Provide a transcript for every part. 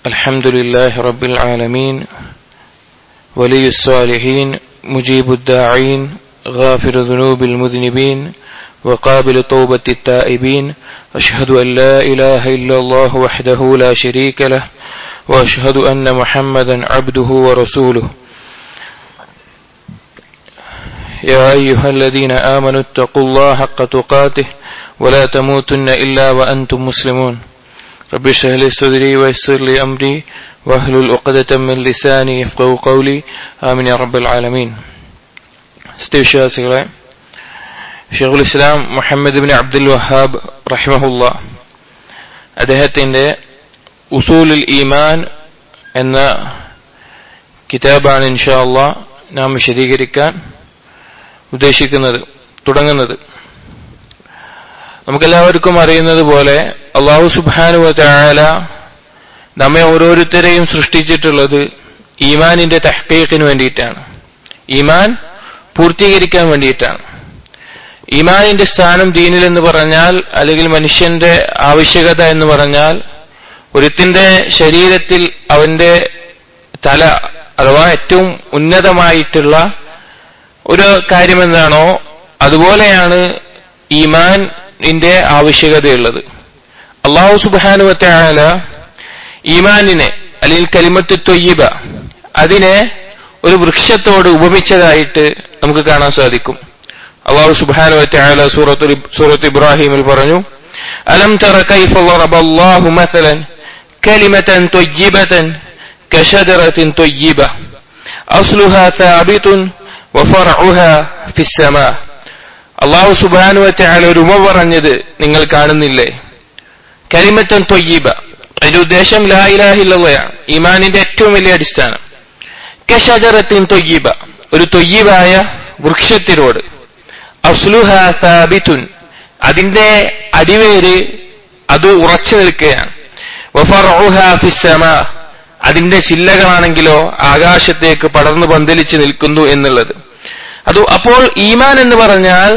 الحمد لله رب العالمين ولي الصالحين مجيب الداعين غافر ذنوب المذنبين وقابل توبة التائبين أشهد أن لا إله إلا الله وحده لا شريك له وأشهد أن محمدا عبده ورسوله يا أيها الذين آمنوا اتقوا الله حق تقاته ولا تموتن إلا وأنتم مسلمون رب اشرح لي صدري ويسر لي أمري واحلل عقدة من لساني يفقهوا قولي آمين يا رب العالمين സത്യവിശ്വാസികളെ ഷെയ്ഖുൽ ഇസ്ലാം മുഹമ്മദ് ബിൻ അബ്ദുൽ വഹാബ് റഹിമഹുല്ല അദ്ദേഹത്തിന്റെ ഉസൂലുൽ ഈമാൻ എന്ന കിതാബാണ് ഇൻഷാ അള്ളാ നാം വിശദീകരിക്കാൻ ഉദ്ദേശിക്കുന്നത് തുടങ്ങുന്നത് നമുക്കെല്ലാവർക്കും അറിയുന്നത് പോലെ അള്ളാഹു സുബാനുവ താല നമ്മെ ഓരോരുത്തരെയും സൃഷ്ടിച്ചിട്ടുള്ളത് ഈമാനിന്റെ തഹ്ക്കീഖിന് വേണ്ടിയിട്ടാണ് ഈമാൻ പൂർത്തീകരിക്കാൻ വേണ്ടിയിട്ടാണ് ഈമാനിന്റെ സ്ഥാനം ദീനിൽ എന്ന് പറഞ്ഞാൽ അല്ലെങ്കിൽ മനുഷ്യന്റെ ആവശ്യകത എന്ന് പറഞ്ഞാൽ ഒരുത്തിന്റെ ശരീരത്തിൽ അവന്റെ തല അഥവാ ഏറ്റവും ഉന്നതമായിട്ടുള്ള ഒരു കാര്യം എന്താണോ അതുപോലെയാണ് ഈമാനിന്റെ ആവശ്യകതയുള്ളത് അള്ളാഹു സുബാനുവത്തായാല ഈമാനിനെ അല്ലെങ്കിൽ കലിമത്ത് തൊയ്യബ അതിനെ ഒരു വൃക്ഷത്തോട് ഉപമിച്ചതായിട്ട് നമുക്ക് കാണാൻ സാധിക്കും അള്ളാഹു സുബാനുവത്തായാല സൂറത്ത് സൂറത്ത് ഇബ്രാഹിമിൽ പറഞ്ഞു അലം തറ കൈഫ ضرب الله مثلا كلمة طيبة كشجرة طيبة أصلها ثابت وفرعها في السماء അള്ളാഹു സുബാനുവറ്റായാലും ഒരു ഉമ പറഞ്ഞത് നിങ്ങൾ കാണുന്നില്ലേ കരിമത്തൻ തൊയ്യീബ അതിന്റെ ഉദ്ദേശം ലായിലാഹില്ലയാണ് ഈമാനിന്റെ ഏറ്റവും വലിയ അടിസ്ഥാനം കഷജറത്തിൻ തൊയ്യീബ ഒരു തൊയ്യീബായ വൃക്ഷത്തിനോട് അസ്ലുഹ സാബിത്തുൻ അതിന്റെ അടിവേര് അത് ഉറച്ചു നിൽക്കുകയാണ് അതിന്റെ ചില്ലകളാണെങ്കിലോ ആകാശത്തേക്ക് പടർന്നു പന്തലിച്ച് നിൽക്കുന്നു എന്നുള്ളത് അത് അപ്പോൾ ഈമാൻ എന്ന് പറഞ്ഞാൽ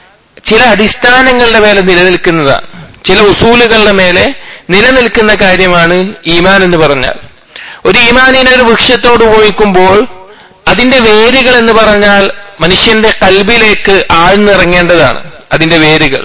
ചില അടിസ്ഥാനങ്ങളുടെ മേലെ നിലനിൽക്കുന്നതാണ് ചില ഉസൂലുകളുടെ മേലെ നിലനിൽക്കുന്ന കാര്യമാണ് ഈമാൻ എന്ന് പറഞ്ഞാൽ ഒരു ഈമാനിനെ ഒരു വൃക്ഷത്തോട് ഉപയോഗിക്കുമ്പോൾ അതിന്റെ വേരുകൾ എന്ന് പറഞ്ഞാൽ മനുഷ്യന്റെ കൽബിലേക്ക് ആഴ്ന്നിറങ്ങേണ്ടതാണ് അതിന്റെ വേരുകൾ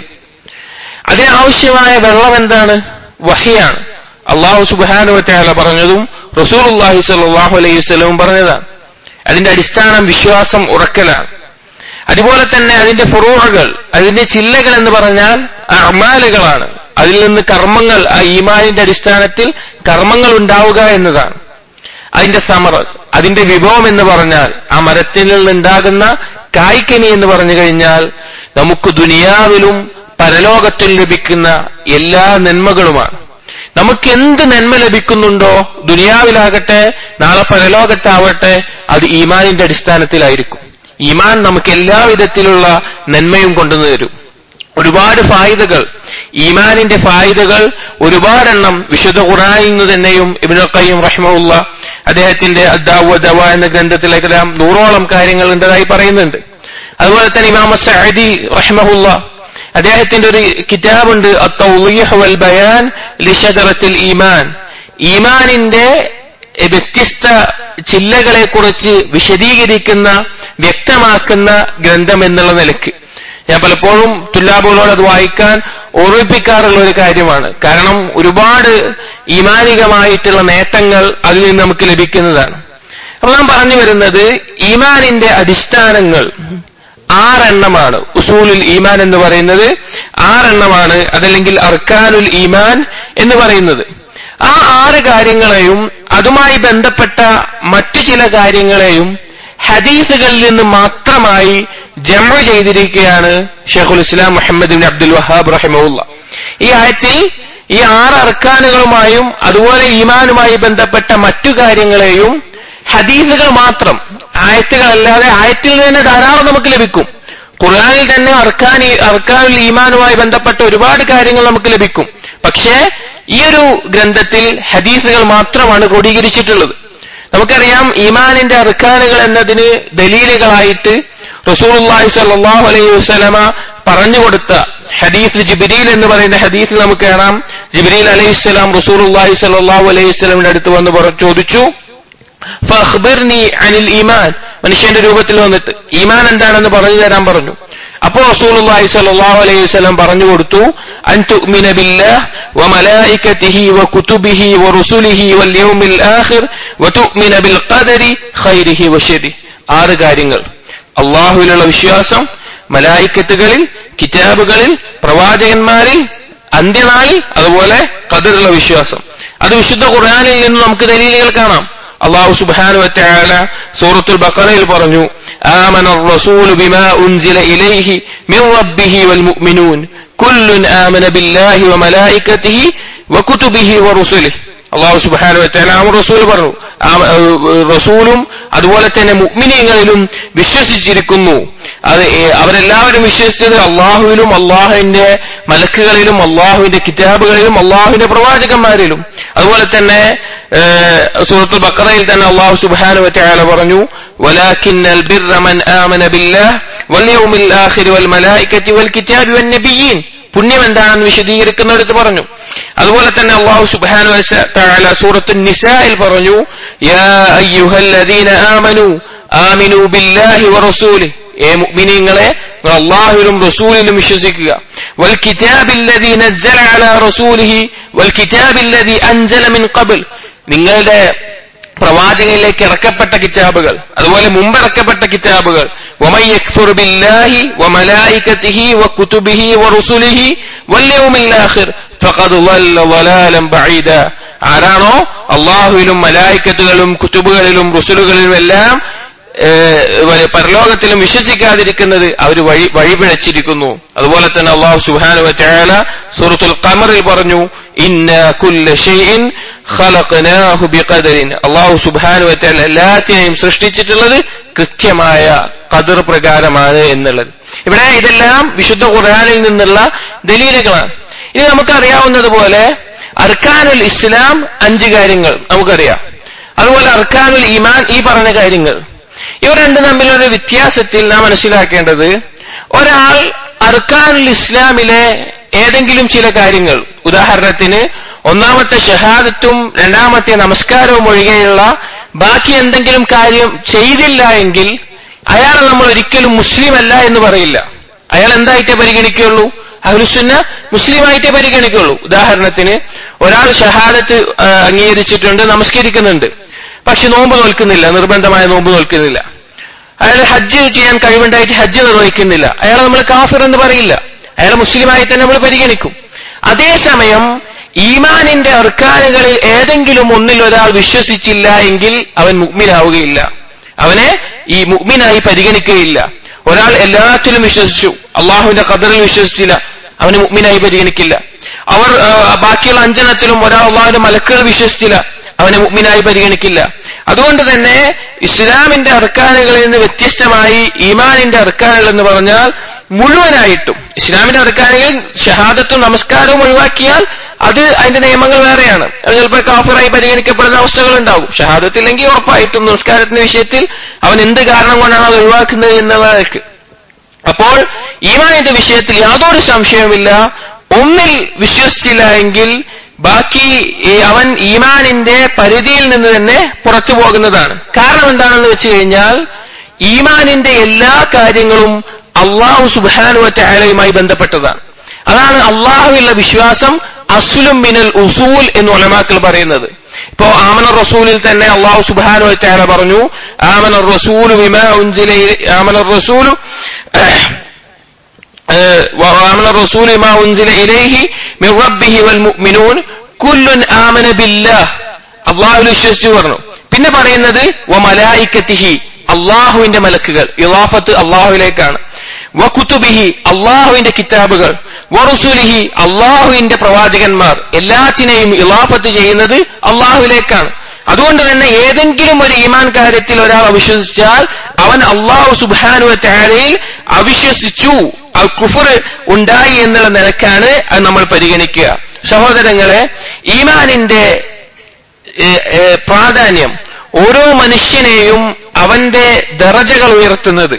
അതിനാവശ്യമായ വെള്ളം എന്താണ് വഹിയാണ് അള്ളാഹു സുബാനുവറ്റാല പറഞ്ഞതും റസൂൽ അള്ളാഹി സലാഹു അലൈഹി വസ്ലവും പറഞ്ഞതാണ് അതിന്റെ അടിസ്ഥാനം വിശ്വാസം ഉറക്കലാണ് അതുപോലെ തന്നെ അതിന്റെ ഫുറൂഹകൾ അതിന്റെ ചില്ലകൾ എന്ന് പറഞ്ഞാൽ അമാലുകളാണ് അതിൽ നിന്ന് കർമ്മങ്ങൾ ആ ഈമാനിന്റെ അടിസ്ഥാനത്തിൽ കർമ്മങ്ങൾ ഉണ്ടാവുക എന്നതാണ് അതിന്റെ സമർ അതിന്റെ വിഭവം എന്ന് പറഞ്ഞാൽ ആ മരത്തിൽ നിന്നുണ്ടാകുന്ന കായ്ക്കനി എന്ന് പറഞ്ഞു കഴിഞ്ഞാൽ നമുക്ക് ദുനിയാവിലും പരലോകത്തിൽ ലഭിക്കുന്ന എല്ലാ നന്മകളുമാണ് നമുക്ക് എന്ത് നന്മ ലഭിക്കുന്നുണ്ടോ ദുനിയാവിലാകട്ടെ നാളെ പരലോകത്താവട്ടെ അത് ഈമാനിന്റെ അടിസ്ഥാനത്തിലായിരിക്കും ഈമാൻ നമുക്ക് എല്ലാവിധത്തിലുള്ള നന്മയും കൊണ്ടുവന്നു തരും ഒരുപാട് ഫായിദകൾ ഈമാനിന്റെ ഫായിദകൾ ഒരുപാടെണ്ണം വിശുദ്ധ ഖുറാനിൽ നിന്ന് തന്നെയും ഇബിനു ഖയ്യം റഹ്മുള്ള അദ്ദേഹത്തിന്റെ അദ്ദാവ ദവ എന്ന ഗ്രന്ഥത്തിലേക്കെല്ലാം നൂറോളം കാര്യങ്ങൾ ഉണ്ടതായി പറയുന്നുണ്ട് അതുപോലെ തന്നെ ഇമാമ സഅദി റഹ്മഹുല്ല അദ്ദേഹത്തിന്റെ ഒരു കിതാബുണ്ട് വൽ ബയാൻ ലിഷജറത്തിൽ ഈമാൻ ഈമാനിന്റെ വ്യത്യസ്ത ചില്ലകളെ കുറിച്ച് വിശദീകരിക്കുന്ന വ്യക്തമാക്കുന്ന ഗ്രന്ഥം എന്നുള്ള നിലയ്ക്ക് ഞാൻ പലപ്പോഴും തുല്ലാബുകളോട് അത് വായിക്കാൻ ഓർമ്മിപ്പിക്കാറുള്ള ഒരു കാര്യമാണ് കാരണം ഒരുപാട് ഈമാനികമായിട്ടുള്ള നേട്ടങ്ങൾ അതിൽ നിന്ന് നമുക്ക് ലഭിക്കുന്നതാണ് അപ്പൊ നാം പറഞ്ഞു വരുന്നത് ഈമാനിന്റെ അടിസ്ഥാനങ്ങൾ ആറെണ്ണമാണ് ഉസൂലുൽ ഈമാൻ എന്ന് പറയുന്നത് ആറെണ്ണമാണ് അതല്ലെങ്കിൽ അർക്കാനുൽ ഈമാൻ എന്ന് പറയുന്നത് ആ ആറ് കാര്യങ്ങളെയും അതുമായി ബന്ധപ്പെട്ട മറ്റു ചില കാര്യങ്ങളെയും ഹദീസുകളിൽ നിന്ന് മാത്രമായി ജമ ചെയ്തിരിക്കുകയാണ് ഷെയ്ഖുൽ ഇസ്ലാം മുഹമ്മദ് ബിൻ അബ്ദുൽ വഹാബ് റഹിമുല്ല ഈ ആയത്തിൽ ഈ ആറ് അർക്കാനുകളുമായും അതുപോലെ ഈമാനുമായി ബന്ധപ്പെട്ട മറ്റു കാര്യങ്ങളെയും ഹദീസുകൾ മാത്രം ആയത്തുകളല്ലാതെ ആയത്തിൽ തന്നെ ധാരാളം നമുക്ക് ലഭിക്കും ഖുർആാനിൽ തന്നെ അർക്കാൻ അർക്കാനുൽ ഈമാനുമായി ബന്ധപ്പെട്ട ഒരുപാട് കാര്യങ്ങൾ നമുക്ക് ലഭിക്കും പക്ഷേ ഈ ഒരു ഗ്രന്ഥത്തിൽ ഹദീസുകൾ മാത്രമാണ് ക്രോഡീകരിച്ചിട്ടുള്ളത് നമുക്കറിയാം ഈമാനിന്റെ അർക്കാനുകൾ എന്നതിന് ദലീലുകളായിട്ട് റസൂലുള്ളാഹി സ്വല്ലല്ലാഹു അലൈഹി വസല്ലമ പറഞ്ഞു കൊടുത്ത ഹദീസ് ജിബ്രീൽ എന്ന് പറയുന്ന ഹദീസിൽ നമുക്ക് കാണാം ജിബ്രീൽ അലൈഹിസ്സലാം റസൂലുള്ളാഹി സ്വല്ലല്ലാഹു അലൈഹി വസല്ലമിന്റെ അടുത്ത് വന്ന് പറ- ചോദിച്ചു ഫഖ്ബിർനി അനിൽ ഈമാൻ മനുഷ്യന്റെ രൂപത്തിൽ വന്നിട്ട് ഈമാൻ എന്താണെന്ന് പറഞ്ഞു തരാൻ പറഞ്ഞു അപ്പോൾ റസൂലുള്ളാഹി സ്വല്ലല്ലാഹു അലൈഹി വസല്ലം പറഞ്ഞു കൊടുത്തു അൻ തുഅ്മിന ബില്ലാഹ് വമലായികതിഹി വകുതുബിഹി വറുസുലിഹി വൽ യൗമിൽ ആഖിർ വതുഅ്മിന ബിൽ ഖദരി ഖൈരിഹി വശരിഹി ആറ് കാര്യങ്ങൾ അള്ളാഹുവിലുള്ള വിശ്വാസം മലായിക്കത്തുകളിൽ കിതാബുകളിൽ പ്രവാചകന്മാരിൽ അന്ത്യനാളിൽ അതുപോലെ ഖദറിലുള്ള വിശ്വാസം അത് വിശുദ്ധ ഖുർആനിൽ നിന്ന് നമുക്ക് ദലീലുകൾ കാണാം അള്ളാഹു സുബ്ഹാനഹു വതആല സൂറത്തുൽ ബഖറയിൽ പറഞ്ഞു ആമന الرسول بما أنزل إليه من ربه والمؤمنون كل آمن بالله وملائكته وكتبه ورسله അള്ളാഹു സുബ്ഹാനഹു വതആല ആ റസൂൽ പറഞ്ഞു ആ ഏഹ്, റസൂലും അതുപോലെ തന്നെ മുഅ്മിനീങ്ങളിലും വിശ്വസിച്ചിരിക്കുന്നു അത് ഏഹ്, അവരെല്ലാവരും വിശ്വസിച്ചത് അള്ളാഹുവിലും അള്ളാഹുവിന്റെ മലക്കുകളിലും അള്ളാഹുവിന്റെ കിതാബുകളിലും അള്ളാഹുവിന്റെ പ്രവാചകന്മാരിലും അതുപോലെ തന്നെ ഏഹ്, സൂറത്തുൽ ബഖറയിൽ തന്നെ അള്ളാഹു സുബ്ഹാനഹു വതആല പറഞ്ഞു വലാകിന്നൽ ബിർറ മൻ ആമന ബില്ലാഹ് വൽ യൗമിൽ ആഖിർ വൽ മലായികതി വൽ കിതാബി വൻ നബിയ്യീൻ പുണ്യം എന്താണെന്ന് വിശദീകരിക്കുന്നിടത്ത് പറഞ്ഞു അതുപോലെ തന്നെ അള്ളാഹു സുബ്ഹാനഹു വതആല സൂറത്തു നിസായിൽ പറഞ്ഞു യാ അയ്യുഹല്ലദീന ആമനു ആമിനു ബില്ലാഹി വറസൂലിഹി ഏ മുഅ്മിനീങ്ങളെ നിങ്ങൾ അള്ളാഹുവിലും റസൂലിലും വിശ്വസിക്കുക വൽ കിതാബില്ലദീ നസ്സല അലാ റസൂലിഹി വൽ കിതാബില്ലദീ അൻസല മിൻ ഖബ്ൽ നിങ്ങളുടെ പ്രവാചകനിലേക്ക് ഇറക്കപ്പെട്ട കിതാബുകൾ അതുപോലെ മുമ്പ് ഇറക്കപ്പെട്ട കിതാബുകൾ ومن يكفر بالله وملائكته وكتبه ورسله واليوم الآخر فقد ضل ضلالا بعيدا ആരാണോ അള്ളാഹുവിലും മലായിക്കത്തുകളും കുത്തുബുകളിലും റുസുലുകളിലും എല്ലാം ഏഹ്, പരലോകത്തിലും വിശ്വസിക്കാതിരിക്കുന്നത് അവർ വഴി വഴിപിഴച്ചിരിക്കുന്നു അതുപോലെ തന്നെ അള്ളാഹു സുബ്ഹാനഹു വതആല സൂറത്തുൽ ഖമറിൽ പറഞ്ഞു ഇന്ന കുല്ല ഷൈഇൻ ഖലഖനാഹു ബിഖദരിൻ അള്ളാഹു സുബ്ഹാനഹു വതആല എല്ലാത്തിനെയും സൃഷ്ടിച്ചിട്ടുള്ളത് കൃത്യമായ ഖദർ പ്രകാരമാണ് എന്നുള്ളത് ഇവിടെ ഇതെല്ലാം വിശുദ്ധ ഖുർആനിൽ നിന്നുള്ള ദലീലുകളാണ് ഇനി നമുക്കറിയാവുന്നതുപോലെ അർക്കാനുൽ ഇസ്ലാം അഞ്ച് കാര്യങ്ങൾ നമുക്കറിയാം അതുപോലെ അർക്കാനുൽ ഈമാൻ ഈ പറഞ്ഞ കാര്യങ്ങൾ ഇവ രണ്ടും തമ്മിലൊരു വ്യത്യാസത്തിൽ നാം മനസ്സിലാക്കേണ്ടത് ഒരാൾ അർക്കാനുൽ ഇസ്ലാമിലെ ഏതെങ്കിലും ചില കാര്യങ്ങൾ ഉദാഹരണത്തിന് ഒന്നാമത്തെ ഷഹാദത്തും രണ്ടാമത്തെ നമസ്കാരവും ഒഴികെയുള്ള ബാക്കി എന്തെങ്കിലും കാര്യം ചെയ്തില്ല എങ്കിൽ അയാൾ നമ്മൾ ഒരിക്കലും മുസ്ലിം അല്ല എന്ന് പറയില്ല അയാൾ എന്തായിട്ടേ പരിഗണിക്കുകയുള്ളൂ അഹ്ലുസുന്ന മുസ്ലിമായിട്ടേ പരിഗണിക്കുള്ളൂ ഉദാഹരണത്തിന് ഒരാൾ ഷഹാദത്ത് ആ, അംഗീകരിച്ചിട്ടുണ്ട് നമസ്കരിക്കുന്നുണ്ട് പക്ഷെ നോമ്പ് നോൽക്കുന്നില്ല നിർബന്ധമായ നോമ്പ് നോൽക്കുന്നില്ല അയാൾ ഹജ്ജ് ചെയ്യാൻ കഴിവുണ്ടായിട്ട് ഹജ്ജ് നിർവഹിക്കുന്നില്ല അയാളെ നമ്മൾ കാഫിർ എന്ന് പറയില്ല അയാളെ മുസ്ലിമായി തന്നെ നമ്മൾ പരിഗണിക്കും അതേസമയം ഈമാനിന്റെ അർക്കാനുകളിൽ ഏതെങ്കിലും ഒന്നിൽ ഒരാൾ വിശ്വസിച്ചില്ല എങ്കിൽ അവൻ മുഗ്മിനാവുകയില്ല അവനെ ഈ മുഗ്മിനായി പരിഗണിക്കുകയില്ല ഒരാൾ എല്ലാത്തിലും വിശ്വസിച്ചു അള്ളാഹുവിന്റെ ഖദറിൽ വിശ്വസിച്ചില്ല അവന് മുഗ്മിനായി പരിഗണിക്കില്ല അവർ ആ, ബാക്കിയുള്ള അഞ്ചെണ്ണത്തിലും ഒരാൾ അള്ളാഹുവിന്റെ മലക്കുകൾ വിശ്വസിച്ചില്ല അവനെ മുഗ്മിനായി പരിഗണിക്കില്ല അതുകൊണ്ട് തന്നെ ഇസ്ലാമിന്റെ അർക്കാനുകളിൽ നിന്ന് വ്യത്യസ്തമായി ഈമാനിന്റെ അർക്കാനുകൾ എന്ന് പറഞ്ഞാൽ മുഴുവനായിട്ടും ഇസ്ലാമിന്റെ അർക്കാനുകൾ ഷഹാദത്തും നമസ്കാരവും ഒഴിവാക്കിയാൽ അത് അതിന്റെ നിയമങ്ങൾ വേറെയാണ് അത് ചിലപ്പോൾ കാഫിറായി പരിഗണിക്കപ്പെടുന്ന അവസ്ഥകൾ ഉണ്ടാവും ഷഹാദത്തില്ലെങ്കിൽ ഉറപ്പായിട്ടും നമസ്കാരത്തിന്റെ വിഷയത്തിൽ അവൻ എന്ത് കാരണം കൊണ്ടാണ് അത് ഒഴിവാക്കുന്നത് എന്നുള്ളതൊക്കെ അപ്പോൾ ഈമാനിന്റെ വിഷയത്തിൽ യാതൊരു സംശയവുമില്ല ഒന്നിൽ വിശ്വസിച്ചില്ല എങ്കിൽ ബാക്കി ഈ അവൻ ഈമാനിന്റെ പരിധിയിൽ നിന്ന് തന്നെ പുറത്തു പോകുന്നതാണ് കാരണം എന്താണെന്ന് വെച്ച് കഴിഞ്ഞാൽ ഈമാനിന്റെ എല്ലാ കാര്യങ്ങളും അള്ളാഹു സുബാനുവറ്റ ആലയുമായി ബന്ധപ്പെട്ടതാണ് അതാണ് അള്ളാഹുവിലുള്ള വിശ്വാസം അസുലും മിനൽ ഉസൂൽ എന്ന് ഒലമാക്കൾ പറയുന്നത് ഇപ്പോ ആമന റസൂലിൽ തന്നെ അള്ളാഹു സുബാനു താര പറഞ്ഞു ആമന റസൂലു വിമാ ഉൻസില ഇല- ആമന റസൂലു وآمن الرسول ما أنزل إليه من ربه والمؤمنون كل آمن بالله അള്ളാഹുവിൽ വിശ്വസിച്ചു പറഞ്ഞു പിന്നെ പറയുന്നത് വമലായിക്കത്തിഹി അള്ളാഹുവിന്റെ മലക്കുകൾ ഇലാഫത്ത് അള്ളാഹുവിലേക്കാണ് വകുത്തുബിഹി അള്ളാഹുവിന്റെ കിതാബുകൾ വറുസുലിഹി അള്ളാഹുവിന്റെ പ്രവാചകന്മാർ എല്ലാത്തിനെയും ഇലാഫത്ത് ചെയ്യുന്നത് അള്ളാഹുവിലേക്കാണ് അതുകൊണ്ട് തന്നെ ഏതെങ്കിലും ഒരു ഈമാൻ കാര്യത്തിൽ ഒരാൾ അവിശ്വസിച്ചാൽ അവൻ അള്ളാഹു സുബാനു താരയിൽ അവിശ്വസിച്ചു ആ കുഫർ ഉണ്ടായി എന്നുള്ള നിലക്കാണ് അത് നമ്മൾ പരിഗണിക്കുക സഹോദരങ്ങളെ ഈമാനിന്റെ ഏ, ഏ, പ്രാധാന്യം ഓരോ മനുഷ്യനെയും അവന്റെ ദറജകൾ ഉയർത്തുന്നത്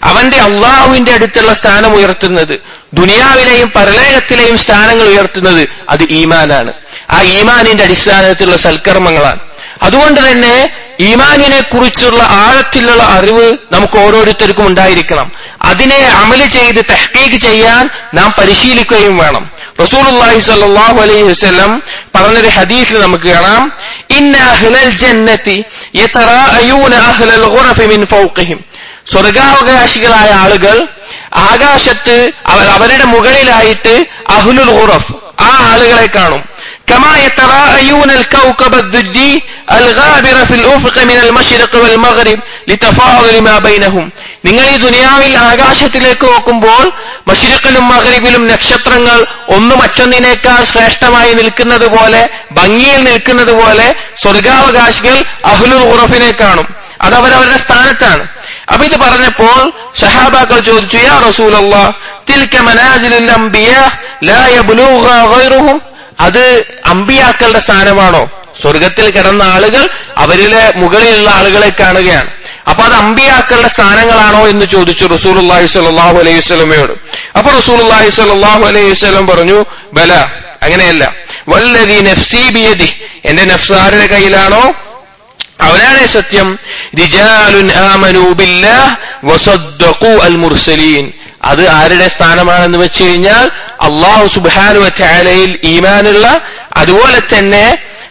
അവന്റെ അള്ളാഹുവിന്റെ അടുത്തുള്ള സ്ഥാനം ഉയർത്തുന്നത് ദുനിയാവിലെയും പരലോകത്തിലെയും സ്ഥാനങ്ങൾ ഉയർത്തുന്നത് അത് ഈമാനാണ് ആ ഈമാനിന്റെ അടിസ്ഥാനത്തിലുള്ള സൽക്കർമ്മങ്ങളാണ് അതുകൊണ്ട് തന്നെ ഈമാനിനെ കുറിച്ചുള്ള ആഴത്തിലുള്ള അറിവ് നമുക്ക് ഓരോരുത്തർക്കും ഉണ്ടായിരിക്കണം അതിനെ അമല് ചെയ്ത് തെഹ്ക്കീക്ക് ചെയ്യാൻ നാം പരിശീലിക്കുകയും വേണം റസൂലുള്ളാഹി സ്വല്ലല്ലാഹു അലൈഹി വസല്ലം പറഞ്ഞൊരു ഹദീസിൽ നമുക്ക് കാണാം ഇന്ന അഹ്ലൽ ജന്നതി യതറാഅയൂന അഹ്ലൽ ഗുറഫി മിൻ ഫൗഖിഹിം സ്വർഗാവകാശികളായ ആളുകൾ ആകാശത്ത് അവർ അവരുടെ മുകളിലായിട്ട് അഹ്ലുൽ ഗുറഫ് ആ ആളുകളെ കാണും كما يتراءون الكوكب الدجي الغابر في الأفق من المشرق والمغرب لتفاضل ما بينهم നിങ്ങൾ ഈ ദുനിയാവിൽ ആകാശത്തിലേക്ക് നോക്കുമ്പോൾ മഷിരിക്കിലും മഹരിബിലും നക്ഷത്രങ്ങൾ ഒന്ന് മറ്റൊന്നിനേക്കാൾ ശ്രേഷ്ഠമായി നിൽക്കുന്നത് പോലെ ഭംഗിയിൽ നിൽക്കുന്നത് പോലെ സ്വർഗാവകാശികൾ അഹ്ലുൽ ഉറഫിനെ കാണും അത് അവരവരുടെ സ്ഥാനത്താണ് അപ്പൊ ഇത് പറഞ്ഞപ്പോൾ സഹാബാക്കൾ ചോദിച്ചു യാ റസൂലല്ലാ തിൽക്ക മനാജിലുൽ അംബിയ ലാ യബ്ലൂഗ ഗൈറുഹും അത് അമ്പിയാക്കളുടെ സ്ഥാനമാണോ സ്വർഗത്തിൽ കിടന്ന ആളുകൾ അവരിലെ മുകളിലുള്ള ആളുകളെ കാണുകയാണ് അപ്പൊ അത് അമ്പിയാക്കളുടെ സ്ഥാനങ്ങളാണോ എന്ന് ചോദിച്ചു റസൂലുള്ളാഹി സ്വല്ലല്ലാഹു അലൈഹി വസല്ലമയോട് അപ്പൊ റസൂലുള്ളാഹി സ്വല്ലല്ലാഹു അലൈഹി വസല്ലം പറഞ്ഞു ബല അങ്ങനെയല്ല വല്ലദീ നഫ്സി ബിയദി എന്റെ നഫ്സ് ആരുടെ കയ്യിലാണോ അവനാണ് സത്യം റിജാലുൻ ആമനു ബില്ലാഹ് വസദ്ദഖു അൽ മുർസലീൻ അത് ആരുടെ സ്ഥാനമാണെന്ന് വെച്ച് കഴിഞ്ഞാൽ അള്ളാഹു സുബാനു ചാലയിൽ ഈമാനുള്ള അതുപോലെ തന്നെ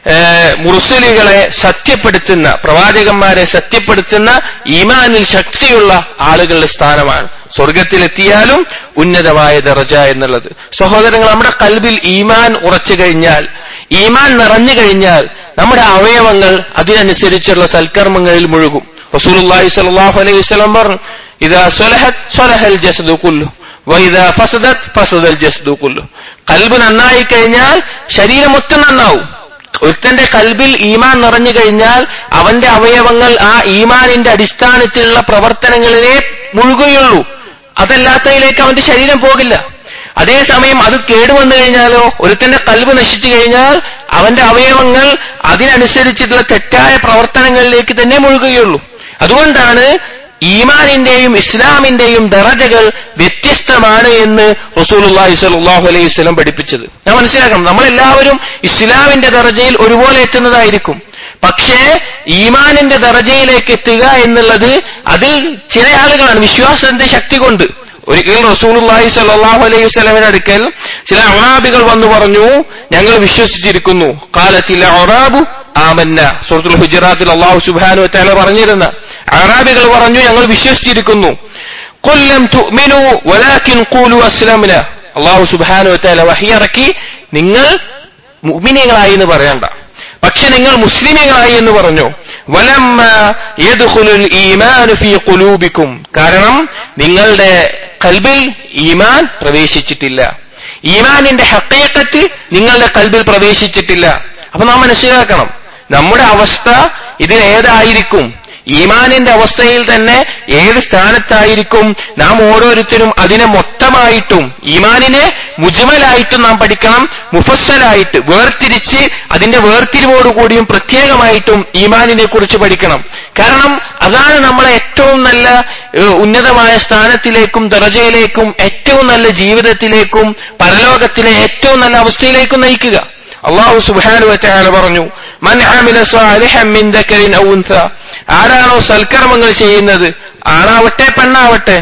മുർസലികളെ സത്യപ്പെടുത്തുന്ന പ്രവാചകന്മാരെ സത്യപ്പെടുത്തുന്ന ഈമാനിൽ ശക്തിയുള്ള ആളുകളുടെ സ്ഥാനമാണ് സ്വർഗത്തിലെത്തിയാലും ഉന്നതമായ ദറജ എന്നുള്ളത് സഹോദരങ്ങൾ നമ്മുടെ കൽബിൽ ഈമാൻ ഉറച്ചു കഴിഞ്ഞാൽ ഈമാൻ നിറഞ്ഞു കഴിഞ്ഞാൽ നമ്മുടെ അവയവങ്ങൾ അതിനനുസരിച്ചുള്ള സൽക്കർമ്മങ്ങളിൽ മുഴുകും റസൂലുള്ളാഹി സ്വല്ലല്ലാഹു അലൈഹി വസല്ലം പറഞ്ഞു ഇതാ സ്വലഹത് സ്വലഹൽ ജസദു കുല്ലു വൈദാ ഫസദത് ഫസദൽ ജസ്ദു കുല്ലു കൽബ് നന്നായി കഴിഞ്ഞാൽ ശരീരം മൊത്തം നന്നാവും ഒരുത്തന്റെ കൽബിൽ ഈമാൻ നിറഞ്ഞു കഴിഞ്ഞാൽ അവന്റെ അവയവങ്ങൾ ആ ഈമാനിന്റെ അടിസ്ഥാനത്തിലുള്ള പ്രവർത്തനങ്ങളിലേ മുഴുകുകയുള്ളൂ അതല്ലാത്തതിലേക്ക് അവന്റെ ശരീരം പോകില്ല അതേസമയം അത് കേടുവന്നു കഴിഞ്ഞാലോ ഒരുത്തന്റെ കൽബ് നശിച്ചു കഴിഞ്ഞാൽ അവന്റെ അവയവങ്ങൾ അതിനനുസരിച്ചിട്ടുള്ള തെറ്റായ പ്രവർത്തനങ്ങളിലേക്ക് തന്നെ മുഴുകുകയുള്ളൂ അതുകൊണ്ടാണ് ഈമാനിന്റെയും ഇസ്ലാമിന്റെയും ദറജകൾ വ്യത്യസ്തമാണ് എന്ന് റസൂലുള്ളാഹി സ്വല്ലല്ലാഹു അലൈഹി വസല്ലം പഠിപ്പിച്ചത് ഞാൻ മനസ്സിലാക്കണം നമ്മളെല്ലാവരും ഇസ്ലാമിന്റെ ദറജയിൽ ഒരുപോലെ എത്തുന്നതായിരിക്കും പക്ഷേ ഈമാനിന്റെ ദറജയിലേക്ക് എത്തുക എന്നുള്ളത് അതിൽ ചില ആളുകളാണ് വിശ്വാസത്തിന്റെ ശക്തി കൊണ്ട് ഒരിക്കൽ റസൂലുള്ളാഹി സ്വല്ലല്ലാഹു അലൈഹി വസല്ലമിന്റെ അടുക്കൽ ചില അറാബികൾ വന്നു പറഞ്ഞു ഞങ്ങൾ വിശ്വസിച്ചിരിക്കുന്നു കാലത്തില്ല അറാബു ആമന്ന സൂറത്തുൽ ഹുജറാത്തിൽ അള്ളാഹു സുബ്ഹാനഹു വതആല പറഞ്ഞിരുന്ന അറാബികൾ പറഞ്ഞു ഞങ്ങൾ വിശ്വസിച്ചിരിക്കുന്നു കൊല്ലം തുഅ്മിനു വലാകിൻ ഖൂലു അസ്ലംന അള്ളാഹു സുബ്ഹാനഹു വതആല വഹിയിറക്കി നിങ്ങൾ മുഅ്മിനീങ്ങളായി എന്ന് പറയണ്ട പക്ഷെ നിങ്ങൾ മുസ്ലിമീങ്ങളായി എന്ന് പറഞ്ഞു വലമ്മ യദ്ഖുലുൽ ഈമാനു ഫീ ഖുലൂബിക്കും കാരണം നിങ്ങളുടെ കൽബിൽ ഈമാൻ പ്രവേശിച്ചിട്ടില്ല ഈമാനിന്റെ ഹക്കീക്കത്ത് നിങ്ങളുടെ കൽബിൽ പ്രവേശിച്ചിട്ടില്ല അപ്പൊ നാം മനസ്സിലാക്കണം നമ്മുടെ അവസ്ഥ ഇതിലേതായിരിക്കും ഈമാനിന്റെ അവസ്ഥയിൽ തന്നെ ഏത് സ്ഥാനത്തായിരിക്കും നാം ഓരോരുത്തരും അതിനെ മൊത്തമായിട്ടും ഈമാനിനെ മുജ്മലായിട്ടും നാം പഠിക്കണം മുഫസ്സലായിട്ട് വേർതിരിച്ച് അതിന്റെ വേർതിരിവോടുകൂടിയും പ്രത്യേകമായിട്ടും ഈമാനിനെ കുറിച്ച് പഠിക്കണം കാരണം അതാണ് നമ്മളെ ഏറ്റവും നല്ല ഉന്നതമായ സ്ഥാനത്തിലേക്കും ദറജയിലേക്കും ഏറ്റവും നല്ല ജീവിതത്തിലേക്കും പരലോകത്തിലെ ഏറ്റവും നല്ല അവസ്ഥയിലേക്കും നയിക്കുക അള്ളാഹു സുബാനു വറ്റാല പറഞ്ഞു മൻ ആമില സാലിഹൻ മിൻ ദക്കരിൻ ഔ ഉൻസ ആരാണോ സൽക്കർമ്മങ്ങൾ ചെയ്യുന്നത് ആണാവട്ടെ പെണ്ണാവട്ടെ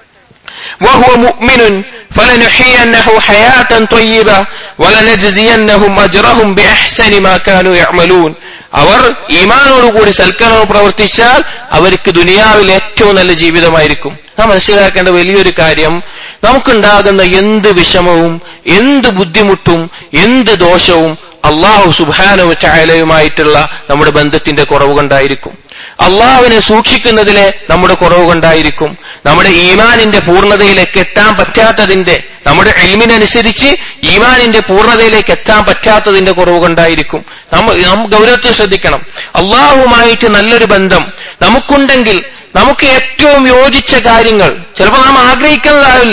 وهو مؤمن فلنحيينه حياة طيبة ولنجزينهم أجرهم بأحسن ما كانوا يعملون അവർ ഈമാനോടുകൂടി സൽക്കർമ്മം പ്രവർത്തിച്ചാൽ അവർക്ക് ദുനിയാവിൽ ഏറ്റവും നല്ല ജീവിതമായിരിക്കും നാം മനസ്സിലാക്കേണ്ട വലിയൊരു കാര്യം നമുക്കുണ്ടാകുന്ന എന്ത് വിഷമവും എന്ത് ബുദ്ധിമുട്ടും എന്ത് ദോഷവും അള്ളാഹു സുബാനവ ചായാലയുമായിട്ടുള്ള നമ്മുടെ ബന്ധത്തിന്റെ കുറവ് കൊണ്ടായിരിക്കും അള്ളാഹുവിനെ സൂക്ഷിക്കുന്നതിലെ നമ്മുടെ കുറവ് കൊണ്ടായിരിക്കും നമ്മുടെ ഈമാനിന്റെ പൂർണ്ണതയിലേക്ക് എത്താൻ പറ്റാത്തതിന്റെ നമ്മുടെ എൽമിനനുസരിച്ച് ഈമാനിന്റെ പൂർണ്ണതയിലേക്ക് എത്താൻ പറ്റാത്തതിന്റെ കുറവ് കൊണ്ടായിരിക്കും നമ്മൾ നാം ഗൗരവത്തിൽ ശ്രദ്ധിക്കണം അള്ളാഹുമായിട്ട് നല്ലൊരു ബന്ധം നമുക്കുണ്ടെങ്കിൽ നമുക്ക് ഏറ്റവും യോജിച്ച കാര്യങ്ങൾ ചിലപ്പോൾ നാം ആഗ്രഹിക്കുന്നതാവില്ല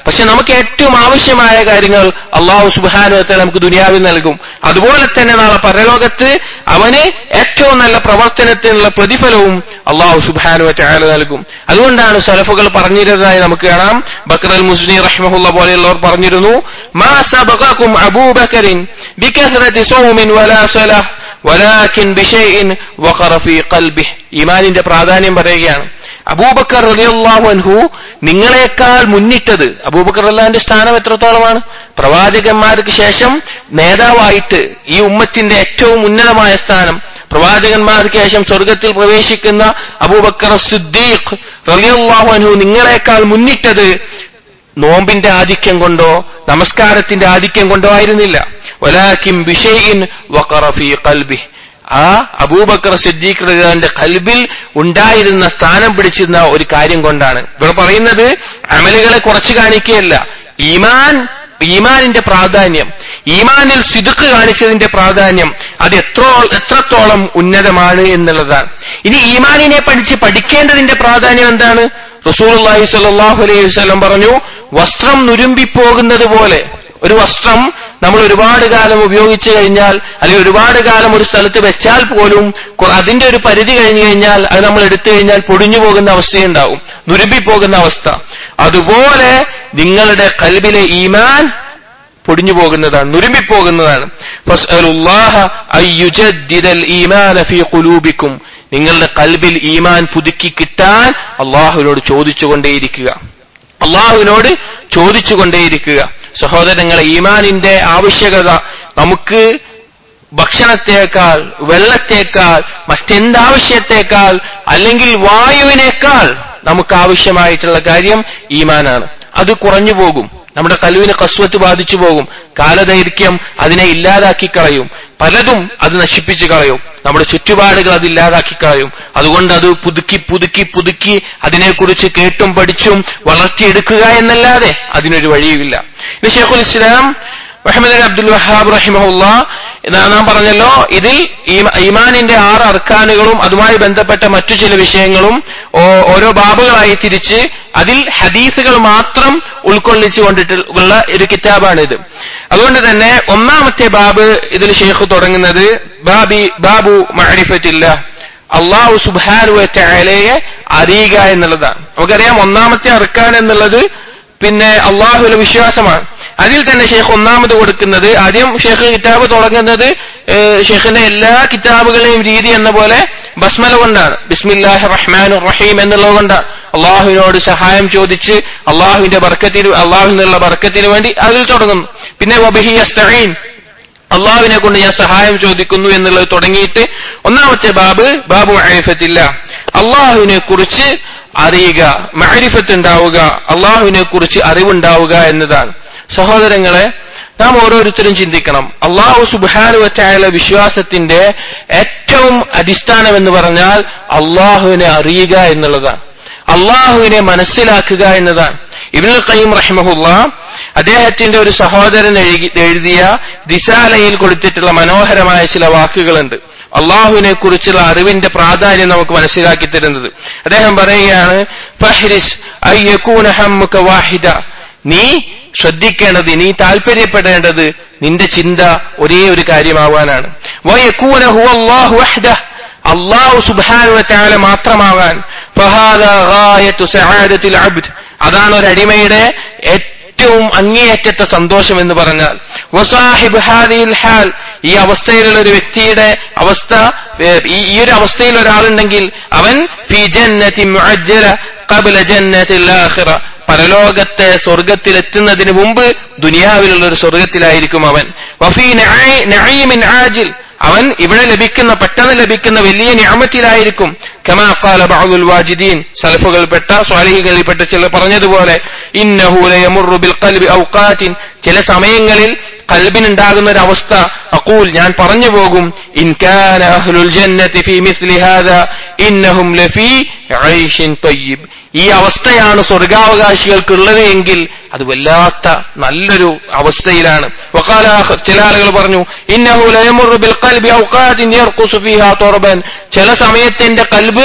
പക്ഷെ നമുക്ക് ഏറ്റവും ആവശ്യമായ കാര്യങ്ങൾ അള്ളാഹു സുബാനുവത്തെ നമുക്ക് ദുനിയാവിൽ നൽകും അതുപോലെ തന്നെ നാളെ പരലോകത്ത് അവന് ഏറ്റവും നല്ല പ്രവർത്തനത്തിനുള്ള പ്രതിഫലവും അള്ളാഹു സുബാനുവത്തെ അയാൾ നൽകും അതുകൊണ്ടാണ് സലഫുകൾ പറഞ്ഞിരുന്നതായി നമുക്ക് കാണാം ബക്കർ അൽ മുസ്ലി റഹ്മഹുല്ല പോലെയുള്ളവർ പറഞ്ഞിരുന്നു മാ സബഖക്കും അബൂബക്കറിൻ ബികസ്റതി സൗമിൻ വലാ സലഹ് വലാകിൻ ബിഷൈഇൻ വഖറ ഫീ ഖൽബിഹി ഈമാനിന്റെ പ്രാധാന്യം പറയുകയാണ് അബൂബക്കർ റളിയല്ലാഹു അൻഹു നിങ്ങളെക്കാൾ മുന്നിട്ടത് അബൂബക്കർ അള്ളാഹിന്റെ സ്ഥാനം എത്രത്തോളമാണ് പ്രവാചകന്മാർക്ക് ശേഷം നേതാവായിട്ട് ഈ ഉമ്മത്തിന്റെ ഏറ്റവും ഉന്നതമായ സ്ഥാനം പ്രവാചകന്മാർക്ക് ശേഷം സ്വർഗത്തിൽ പ്രവേശിക്കുന്ന അബൂബക്കർ സിദ്ദീഖ് റളിയല്ലാഹു അൻഹു നിങ്ങളെക്കാൾ മുന്നിട്ടത് നോമ്പിന്റെ ആധിക്യം കൊണ്ടോ നമസ്കാരത്തിന്റെ ആധിക്യം കൊണ്ടോ ആയിരുന്നില്ല വലാക്കിം ബിഷൈഇൻ വഖറ ഫീ ഖൽബിഹി ആ അബൂബക്കർ സിദ്ദീഖ് റളിയല്ലാഹുവിന്റെ കൽബിൽ ഉണ്ടായിരുന്ന സ്ഥാനം പിടിച്ചിരുന്ന ഒരു കാര്യം കൊണ്ടാണ് ഇവിടെ പറയുന്നത് അമലുകളെ കുറച്ച് കാണിക്കുകയല്ല ഈമാൻ ഈമാനിന്റെ പ്രാധാന്യം ഈമാനിൽ സിദുക്ക് കാണിച്ചതിന്റെ പ്രാധാന്യം അത് എത്ര എത്രത്തോളം ഉന്നതമാണ് എന്നുള്ളതാണ് ഇനി ഈമാനിനെ പഠിച്ച് പഠിക്കേണ്ടതിന്റെ പ്രാധാന്യം എന്താണ് റസൂൽ അള്ളാഹി സ്വല്ലല്ലാഹു അലൈഹി വസല്ലം പറഞ്ഞു വസ്ത്രം നുരുമ്പിപ്പോകുന്നത് പോലെ ഒരു വസ്ത്രം നമ്മൾ ഒരുപാട് കാലം ഉപയോഗിച്ചു കഴിഞ്ഞാൽ അല്ലെങ്കിൽ ഒരുപാട് കാലം ഒരു സ്ഥലത്ത് വെച്ചാൽ പോലും കൊ- അതിന്റെ ഒരു പരിധി കഴിഞ്ഞു കഴിഞ്ഞാൽ അത് നമ്മൾ എടുത്തു കഴിഞ്ഞാൽ പൊടിഞ്ഞു പോകുന്ന അവസ്ഥയുണ്ടാവും നുരുമ്പിപ്പോകുന്ന അവസ്ഥ അതുപോലെ നിങ്ങളുടെ കൽബിലെ ഈമാൻ പൊടിഞ്ഞു പോകുന്നതാണ് നുരുമ്പിപ്പോകുന്നതാണ് ഫസ്അലുല്ലാഹ അയ്യുജദ്ദിദൽ ഈമാന ഫീ ഖുലൂബിക്കും നിങ്ങളുടെ കൽബിൽ ഈമാൻ പുതുക്കി കിട്ടാൻ അള്ളാഹുവിനോട് ചോദിച്ചുകൊണ്ടേയിരിക്കുക അള്ളാഹുവിനോട് ചോദിച്ചുകൊണ്ടേയിരിക്കുക സഹോദരങ്ങളെ ഈമാനിന്റെ ആവശ്യകത നമുക്ക് ഭക്ഷണത്തേക്കാൾ വെള്ളത്തേക്കാൾ മറ്റെന്താവശ്യത്തേക്കാൾ അല്ലെങ്കിൽ വായുവിനേക്കാൾ നമുക്ക് ആവശ്യമായിട്ടുള്ള കാര്യം ഈമാനാണ് അത് കുറഞ്ഞു പോകും നമ്മുടെ കലുവിന് കസ്വത്ത് ബാധിച്ചു പോകും കാലദൈർഘ്യം അതിനെ ഇല്ലാതാക്കി കളയും പലതും അത് നശിപ്പിച്ചു കളയും നമ്മുടെ ചുറ്റുപാടുകൾ അത് ഇല്ലാതാക്കി കളയും അതുകൊണ്ട് അത് പുതുക്കി പുതുക്കി പുതുക്കി അതിനെക്കുറിച്ച് കേട്ടും പഠിച്ചും വളർത്തിയെടുക്കുക എന്നല്ലാതെ അതിനൊരു വഴിയുമില്ല ഇത് ഷെയ്ഖുൽ ഇസ്ലാം മുഹമ്മദ് അലി അബ്ദുൽ വഹാബ് റഹിമഹുല്ല നാം പറഞ്ഞല്ലോ ഇതിൽ ഈമ- ഈമാനിന്റെ ആറ് അർക്കാനുകളും അതുമായി ബന്ധപ്പെട്ട മറ്റു ചില വിഷയങ്ങളും ഓ- ഓരോ ബാബുകളായി തിരിച്ച് അതിൽ ഹദീസുകൾ മാത്രം ഉൾക്കൊള്ളിച്ചു കൊണ്ടിട്ടുള്ള ഒരു കിതാബാണിത് അതുകൊണ്ട് തന്നെ ഒന്നാമത്തെ ബാബ് ഇതിൽ ഷെയ്ഖ് തുടങ്ങുന്നത് ബാബി ബാബു മഅരിഫത്തില്ല അള്ളാഹു സുബാനു ചായാലയെ അറിയുക എന്നുള്ളതാണ് നമുക്കറിയാം ഒന്നാമത്തെ അർക്കാൻ എന്നുള്ളത് പിന്നെ അള്ളാഹുവിലെ വിശ്വാസമാണ് അതിൽ തന്നെ ഷെയ്ഖ് ഒന്നാമത് കൊടുക്കുന്നത് ആദ്യം ഷെയ്ഖ് കിതാബ് തുടങ്ങുന്നത് ഏഹ്, ഷെയ്ഖിന്റെ എല്ലാ കിതാബുകളെയും രീതി എന്ന പോലെ ബസ്മല കൊണ്ടാണ് ബിസ്മില്ലാഹി റഹ്മാൻ റഹീം എന്നുള്ളത് കൊണ്ടാണ് അള്ളാഹുവിനോട് സഹായം ചോദിച്ച് അള്ളാഹുവിന്റെ ബർക്കത്തിന് അള്ളാഹുവിൽ നിന്നുള്ള ബർക്കത്തിന് വേണ്ടി അതിൽ തുടങ്ങുന്നു പിന്നെ വബിഹി അസ്തഈൻ അള്ളാഹുവിനെ കൊണ്ട് ഞാൻ സഹായം ചോദിക്കുന്നു എന്നുള്ളത് തുടങ്ങിയിട്ട് ഒന്നാമത്തെ ബാബ് ബാബു മഅരിഫത്തില്ല അള്ളാഹുവിനെ കുറിച്ച് അറിയുക മഅരിഫത്ത് ഉണ്ടാവുക അള്ളാഹുവിനെ കുറിച്ച് അറിവുണ്ടാവുക എന്നതാണ് സഹോദരങ്ങളെ നാം ഓരോരുത്തരും ചിന്തിക്കണം അള്ളാഹു സുബാനുവറ്റായുള്ള വിശ്വാസത്തിന്റെ ഏറ്റവും അടിസ്ഥാനം എന്ന് പറഞ്ഞാൽ അള്ളാഹുവിനെ അറിയുക എന്നുള്ളതാണ് അള്ളാഹുവിനെ മനസ്സിലാക്കുക എന്നതാണ് ഇബ്നുൽ ഖയ്യിം റഹിമഹുല്ല അദ്ദേഹത്തിന്റെ ഒരു സഹോദരൻ എഴുതി- എഴുതിയ ദിശാലയിൽ കൊടുത്തിട്ടുള്ള മനോഹരമായ ചില വാക്കുകളുണ്ട് അള്ളാഹുവിനെ കുറിച്ചുള്ള അറിവിന്റെ പ്രാധാന്യം നമുക്ക് മനസ്സിലാക്കി തരുന്നത് അദ്ദേഹം പറയുകയാണ് ഫഹ്രിസ് അയ്യക്കൂന ഹമ്മുക വാഹിദ നീ ശ്രദ്ധിക്കേണ്ടത് നീ താല്പര്യപ്പെടേണ്ടത് നിന്റെ ചിന്ത ഒരേ ഒരു കാര്യമാവാനാണ് വയക്കൂന ഹുവ അല്ലാഹു വഹ്ദഹ് അള്ളാഹു സുബ്ഹാനഹു വതആല മാത്രമാകാൻ ഫഹാദ ഗായത്തു സആദത്തിൽ അബ്ദ് അതാണ് ഒരു അടിമയുടെ ഏറ്റവും അങ്ങേയറ്റത്തെ സന്തോഷം എന്ന് പറഞ്ഞാൽ വസാഹിബ് ഹാദിൽ ഹാൽ ഈ അവസ്ഥയിലുള്ള ഒരു വ്യക്തിയുടെ അവസ്ഥ ഏ, ഈ ഈ ഒരു അവസ്ഥയിൽ ഒരാളുണ്ടെങ്കിൽ അവൻ ഫി ജന്നതി മുഅജ്ജല ഖബ്ല ജന്നത്തിൽ ആഖിറ പരലോകത്തെ സ്വർഗത്തിലെത്തുന്നതിന് മുമ്പ് ദുനിയാവിലുള്ള ഒരു സ്വർഗത്തിലായിരിക്കും അവൻ വഫീ നഈ- നഈമിൻ ആജിൽ അവൻ ഇവിടെ ലഭിക്കുന്ന പെട്ടെന്ന് ലഭിക്കുന്ന വലിയ ഞാമത്തിലായിരിക്കും കമാ ഖാല ബഅദുൽ വാജിദീൻ സലഫുകൾപ്പെട്ട സ്വാലിഹികളിൽപ്പെട്ട ചിലർ പറഞ്ഞതുപോലെ ഇന്നഹു ലയമുറു ബിൽ ഖൽബി ഔഖാത്തിൻ ചില സമയങ്ങളിൽ കൽബിനുണ്ടാകുന്ന ഒരു അവസ്ഥ അഖൂൽ ഞാൻ പറഞ്ഞു പോകും ഇൻ കാന അഹ്ലുൽ ജന്നതി ഫീ മിസ്ലി ഹാദാ ഇന്നഹും ലഫീ ഐഷിൻ തയ്യിബ് ഈ അവസ്ഥയാണ് സ്വർഗാവകാശികൾക്കുള്ളത് എങ്കിൽ അത് വല്ലാത്ത നല്ലൊരു അവസ്ഥയിലാണ് വഖാല ആഖർ ചില ആളുകൾ പറഞ്ഞു ഇന്നഹു ലയമുറു ബിൽ ഖൽബി ഔഖാത്തിൻ യർഖുസു ഫീഹാ തുർബൻ ചില സമയത്ത് എന്റെ കൽബ്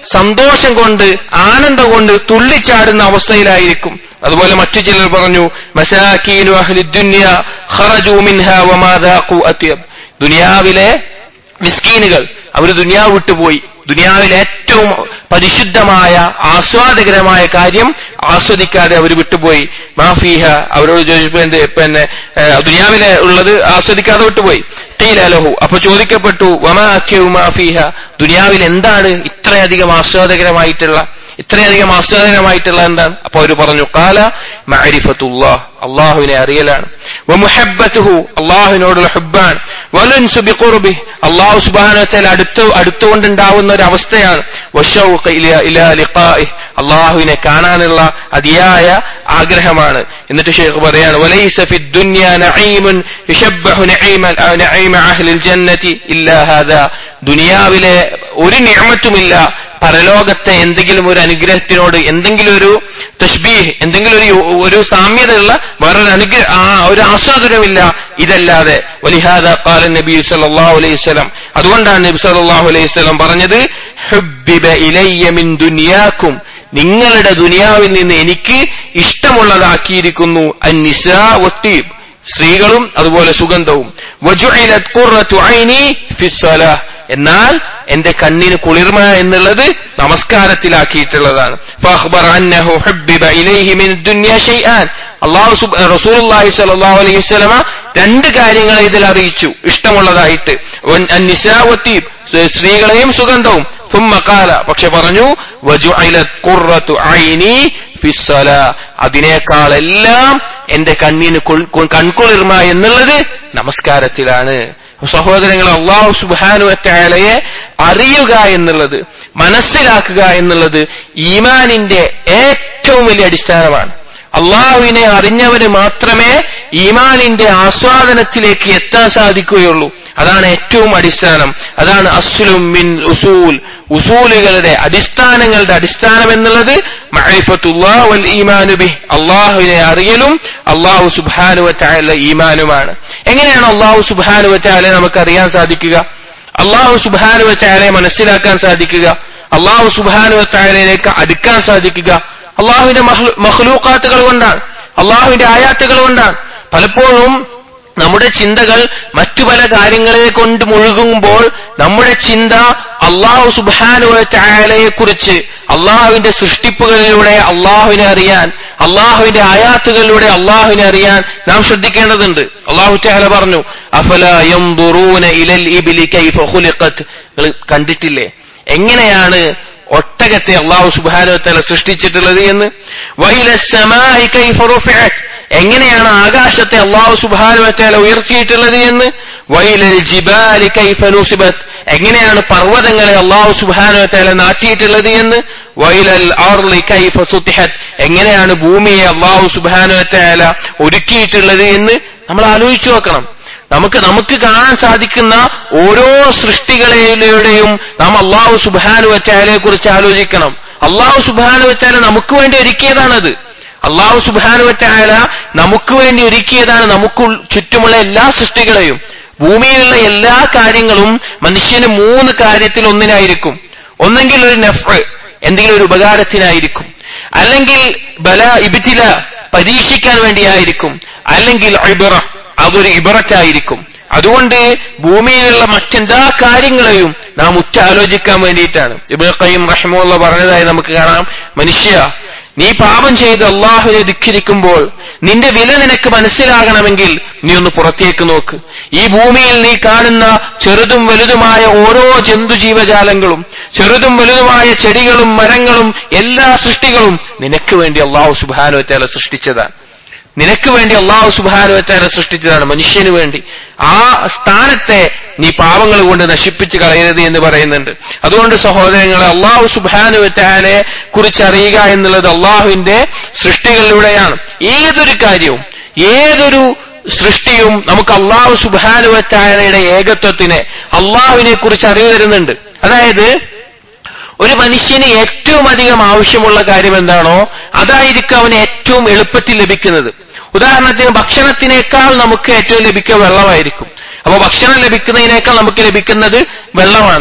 സന്തോഷം കൊണ്ട് ആനന്ദം കൊണ്ട് തുള്ളിച്ചാടുന്ന അവസ്ഥയിലായിരിക്കും അതുപോലെ മറ്റു ചിലർ പറഞ്ഞു മസാക്കീനു അഹ്ലി ദുനിയ ഖറജു മിൻഹ വമാ ദാഖു അത്യബ് ദുനിയാവിലെ മിസ്കീനുകൾ അവർ ദുനിയാവ് വിട്ടുപോയി ദുനിയാവിലെ ഏറ്റവും പരിശുദ്ധമായ ആസ്വാദകരമായ കാര്യം ആസ്വദിക്കാതെ അവർ വിട്ടുപോയി മാഫീഹ അവരോട് ചോദിച്ചപ്പോ എന്ത് പിന്നെ ഏഹ്, ദുനിയാവിലെ ഉള്ളത് ആസ്വദിക്കാതെ വിട്ടുപോയി ലഹു അപ്പൊ ചോദിക്കപ്പെട്ടു വമാ അക്യു മാഫീഹ ദുനിയാവിൽ എന്താണ് ഇത്രയധികം ആസ്വാദകരമായിട്ടുള്ള ഇത്രയധികം ആസ്വാദനമായിട്ടുള്ള എന്താണ് അപ്പൊ അവർ പറഞ്ഞു കാല മഅരിഫത്തുല്ലാഹ് അള്ളാഹുവിനെ അറിയലാണ് വമുഹബ്ബത്തുഹു അള്ളാഹുവിനോടുള്ള ഹുബ്ബാൻ വലുൻസു ബിഖുർബി അള്ളാഹു സുബ്ഹാനഹു അടുത്ത് അടുത്തുകൊണ്ടുണ്ടാവുന്ന ഒരു അവസ്ഥയാണ് വശൗഖ് ഇലാ ഇലാ ലിഖാഇഹ് അള്ളാഹുവിനെ കാണാനുള്ള അതിയായ ആഗ്രഹമാണ് എന്നിട്ട് ഷെയ്ഖ് പറയാണ് വലൈസ ഫി ദുനിയ നഈമുൻ യുശബ്ബഹു നഈമ നഈമ അഹ്ലിൽ ജന്നതി ഇല്ലാ ഹാദാ ദുനിയാവിലെ ഒരു നിഅമത്തുമില്ല പരലോകത്തെ എന്തെങ്കിലും ഒരു അനുഗ്രഹത്തിനോട് എന്തെങ്കിലും ഒരു തഷ്ബീഹ് എന്തെങ്കിലും ഒരു ഒരു സാമ്യതയുള്ള വേറൊരു അനുഗ്രഹ ആ ഒരു ആസ്വാദനമില്ല ഇതല്ലാതെ വലിഹാദ കാല നബി സല്ലല്ലാഹു അലൈഹി വസല്ലം അതുകൊണ്ടാണ് നബി സല്ലല്ലാഹു അലൈഹി വസല്ലം പറഞ്ഞത് ഹുബ്ബിബ ഇലയ്യ മിൻ ദുനിയാക്കും നിങ്ങളുടെ ദുനിയാവിൽ നിന്ന് എനിക്ക് ഇഷ്ടമുള്ളതാക്കിയിരിക്കുന്നു അന്നിസാ വത്തീബ് സ്ത്രീകളും അതുപോലെ സുഗന്ധവും വജുഇലത് ഖുർറത്തു ഐനി ഫിസ്സലാഹ് എന്നാൽ എന്റെ കണ്ണിന് കുളിർമ എന്നുള്ളത് നമസ്കാരത്തിലാക്കിയിട്ടുള്ളതാണ് ഫഅഖ്ബറ അന്നഹു ഹുബ്ബിബ ഇലൈഹി മിൻ ദുനിയ ഷൈആൻ അല്ലാഹു സുബ് റസൂലുള്ളാഹി സ്വല്ലല്ലാഹു അലൈഹി വസല്ലമ രണ്ട് കാര്യങ്ങൾ ഇതിൽ അറിയിച്ചു ഇഷ്ടമുള്ളതായിട്ട് വൻ അന്നിസാ വത്തീബ് സ്ത്രീകളെയും സുഗന്ധവും ثم قال പക്ഷെ പറഞ്ഞു വജുഇലത് ഖുർറത്തു ഐനി ഫിസ്സലാ അതിനേക്കാളെല്ലാം എന്റെ കണ്ണിന് കുൾ- കു- കൺകുളിർമ എന്നുള്ളത് നമസ്കാരത്തിലാണ് സഹോദരങ്ങൾ അള്ളാഹു സുബാനു വറ്റാലയെ അറിയുക എന്നുള്ളത് മനസ്സിലാക്കുക എന്നുള്ളത് ഈമാനിന്റെ ഏറ്റവും വലിയ അടിസ്ഥാനമാണ് അള്ളാഹുവിനെ അറിഞ്ഞവന് മാത്രമേ ഈമാനിന്റെ ആസ്വാദനത്തിലേക്ക് എത്താൻ സാധിക്കുകയുള്ളൂ അതാണ് ഏറ്റവും അടിസ്ഥാനം അതാണ് അസ്ലും മിൻ ഉസൂൽ ഉസൂലുകളുടെ അടിസ്ഥാനങ്ങളുടെ അടിസ്ഥാനം എന്നുള്ളത് മഅരിഫത്തുല്ലാ വൽ ഈമാനു ബിഹ് അള്ളാഹുവിനെ അറിയലും അള്ളാഹു സുബ്ഹാനു വതആല ഈമാനുമാണ് എങ്ങനെയാണ് അള്ളാഹു സുബ്ഹാനു വതആല നമുക്ക് അറിയാൻ സാധിക്കുക അള്ളാഹു സുബ്ഹാനു വതആലയെ മനസ്സിലാക്കാൻ സാധിക്കുക അള്ളാഹു സുബ്ഹാനു വതആലയിലേക്ക് അടുക്കാൻ സാധിക്കുക അള്ളാഹുവിന്റെ മഹ്ലൂക്കാത്തുകൾ കൊണ്ടാണ് അള്ളാഹുവിന്റെ ആയാത്തുകൾ കൊണ്ടാണ് പലപ്പോഴും നമ്മുടെ ചിന്തകൾ മറ്റു പല കാര്യങ്ങളെ കൊണ്ട് മുഴുകുമ്പോൾ നമ്മുടെ ചിന്ത അള്ളാഹു സുബാനുവ ചായാലയെ കുറിച്ച് അള്ളാഹുവിന്റെ സൃഷ്ടിപ്പുകളിലൂടെ അള്ളാഹുവിനെ അറിയാൻ അള്ളാഹുവിന്റെ ആയാത്തുകളിലൂടെ അള്ളാഹുവിനെ അറിയാൻ നാം ശ്രദ്ധിക്കേണ്ടതുണ്ട് അള്ളാഹു ചാല പറഞ്ഞു അഫല യംദുറൂന ഇലൽ ഇബ്ലി കൈഫ ഖുലിഖത് നിങ്ങൾ കണ്ടിട്ടില്ലേ എങ്ങനെയാണ് ഒട്ടകത്തെ അള്ളാഹു സുബാനുവത്തല സൃഷ്ടിച്ചിട്ടുള്ളത് എന്ന് വൈല സമായി കൈഫ റുഫിഅത് എങ്ങനെയാണ് ആകാശത്തെ അള്ളാഹു സുബാനുവത്തല ഉയർത്തിയിട്ടുള്ളത് എന്ന് വൈലൽ ജിബാലി കൈഫ നുസിബത്ത് എങ്ങനെയാണ് പർവ്വതങ്ങളെ അള്ളാഹു സുബാനുവത്തല നാട്ടിയിട്ടുള്ളത് എന്ന് വൈലൽ ആർലി കൈഫ സുത്തിഹത്ത് എങ്ങനെയാണ് ഭൂമിയെ അള്ളാഹു സുബാനുവത്തല ഒരുക്കിയിട്ടുള്ളത് എന്ന് നമ്മൾ ആലോചിച്ചു നോക്കണം നമുക്ക് നമുക്ക് കാണാൻ സാധിക്കുന്ന ഓരോ സൃഷ്ടികളിലൂടെയും നാം അള്ളാഹു സുബാനു വച്ചാലെ കുറിച്ച് ആലോചിക്കണം അള്ളാഹു സുബാനു വച്ചാല നമുക്ക് വേണ്ടി ഒരുക്കിയതാണത് അള്ളാഹു സുബാനു വച്ചാല നമുക്ക് വേണ്ടി ഒരുക്കിയതാണ് നമുക്ക് ചുറ്റുമുള്ള എല്ലാ സൃഷ്ടികളെയും ഭൂമിയിലുള്ള എല്ലാ കാര്യങ്ങളും മനുഷ്യന് മൂന്ന് കാര്യത്തിൽ ഒന്നിനായിരിക്കും ഒന്നെങ്കിൽ ഒരു നഫ് എന്തെങ്കിലും ഒരു ഉപകാരത്തിനായിരിക്കും അല്ലെങ്കിൽ ബല ഇബിത്തില പരീക്ഷിക്കാൻ വേണ്ടിയായിരിക്കും അല്ലെങ്കിൽ ഇബറ അതൊരു ഇബററ്റായിരിക്കും അതുകൊണ്ട് ഭൂമിയിലുള്ള മറ്റെന്താ കാര്യങ്ങളെയും നാം ഉറ്റാലോചിക്കാൻ വേണ്ടിയിട്ടാണ് ഇബ് ഖയ്യം റഹ്മുള്ള പറഞ്ഞതായി നമുക്ക് കാണാം മനുഷ്യ നീ പാപം ചെയ്ത് അള്ളാഹുവിനെ ധിഖരിക്കുമ്പോൾ നിന്റെ വില നിനക്ക് മനസ്സിലാകണമെങ്കിൽ നീ ഒന്ന് പുറത്തേക്ക് നോക്ക് ഈ ഭൂമിയിൽ നീ കാണുന്ന ചെറുതും വലുതുമായ ഓരോ ജന്തുജീവജാലങ്ങളും ചെറുതും വലുതുമായ ചെടികളും മരങ്ങളും എല്ലാ സൃഷ്ടികളും നിനക്ക് വേണ്ടി അള്ളാഹു സുബാനുവറ്റാല സൃഷ്ടിച്ചതാണ് നിനക്ക് വേണ്ടി അള്ളാഹു സുബാനുവറ്റാല സൃഷ്ടിച്ചതാണ് മനുഷ്യന് വേണ്ടി ആ സ്ഥാനത്തെ നീ പാവങ്ങൾ കൊണ്ട് നശിപ്പിച്ച് കളയരുത് എന്ന് പറയുന്നുണ്ട് അതുകൊണ്ട് സഹോദരങ്ങളെ അള്ളാഹു സുബാനുവറ്റാലെ കുറിച്ച് അറിയുക എന്നുള്ളത് അള്ളാഹുവിന്റെ സൃഷ്ടികളിലൂടെയാണ് ഏതൊരു കാര്യവും ഏതൊരു സൃഷ്ടിയും നമുക്ക് അള്ളാഹു സുബാനുവറ്റാലയുടെ ഏകത്വത്തിനെ അള്ളാഹുവിനെ കുറിച്ച് അറിവ് തരുന്നുണ്ട് അതായത് ഒരു മനുഷ്യന് ഏറ്റവും അധികം ആവശ്യമുള്ള കാര്യം എന്താണോ അതായിരിക്കും അവന് ഏറ്റവും എളുപ്പത്തിൽ ലഭിക്കുന്നത് ഉദാഹരണത്തിന് ഭക്ഷണത്തിനേക്കാൾ നമുക്ക് ഏറ്റവും ലഭിക്കുക വെള്ളമായിരിക്കും അപ്പോൾ ഭക്ഷണം ലഭിക്കുന്നതിനേക്കാൾ നമുക്ക് ലഭിക്കുന്നത് വെള്ളമാണ്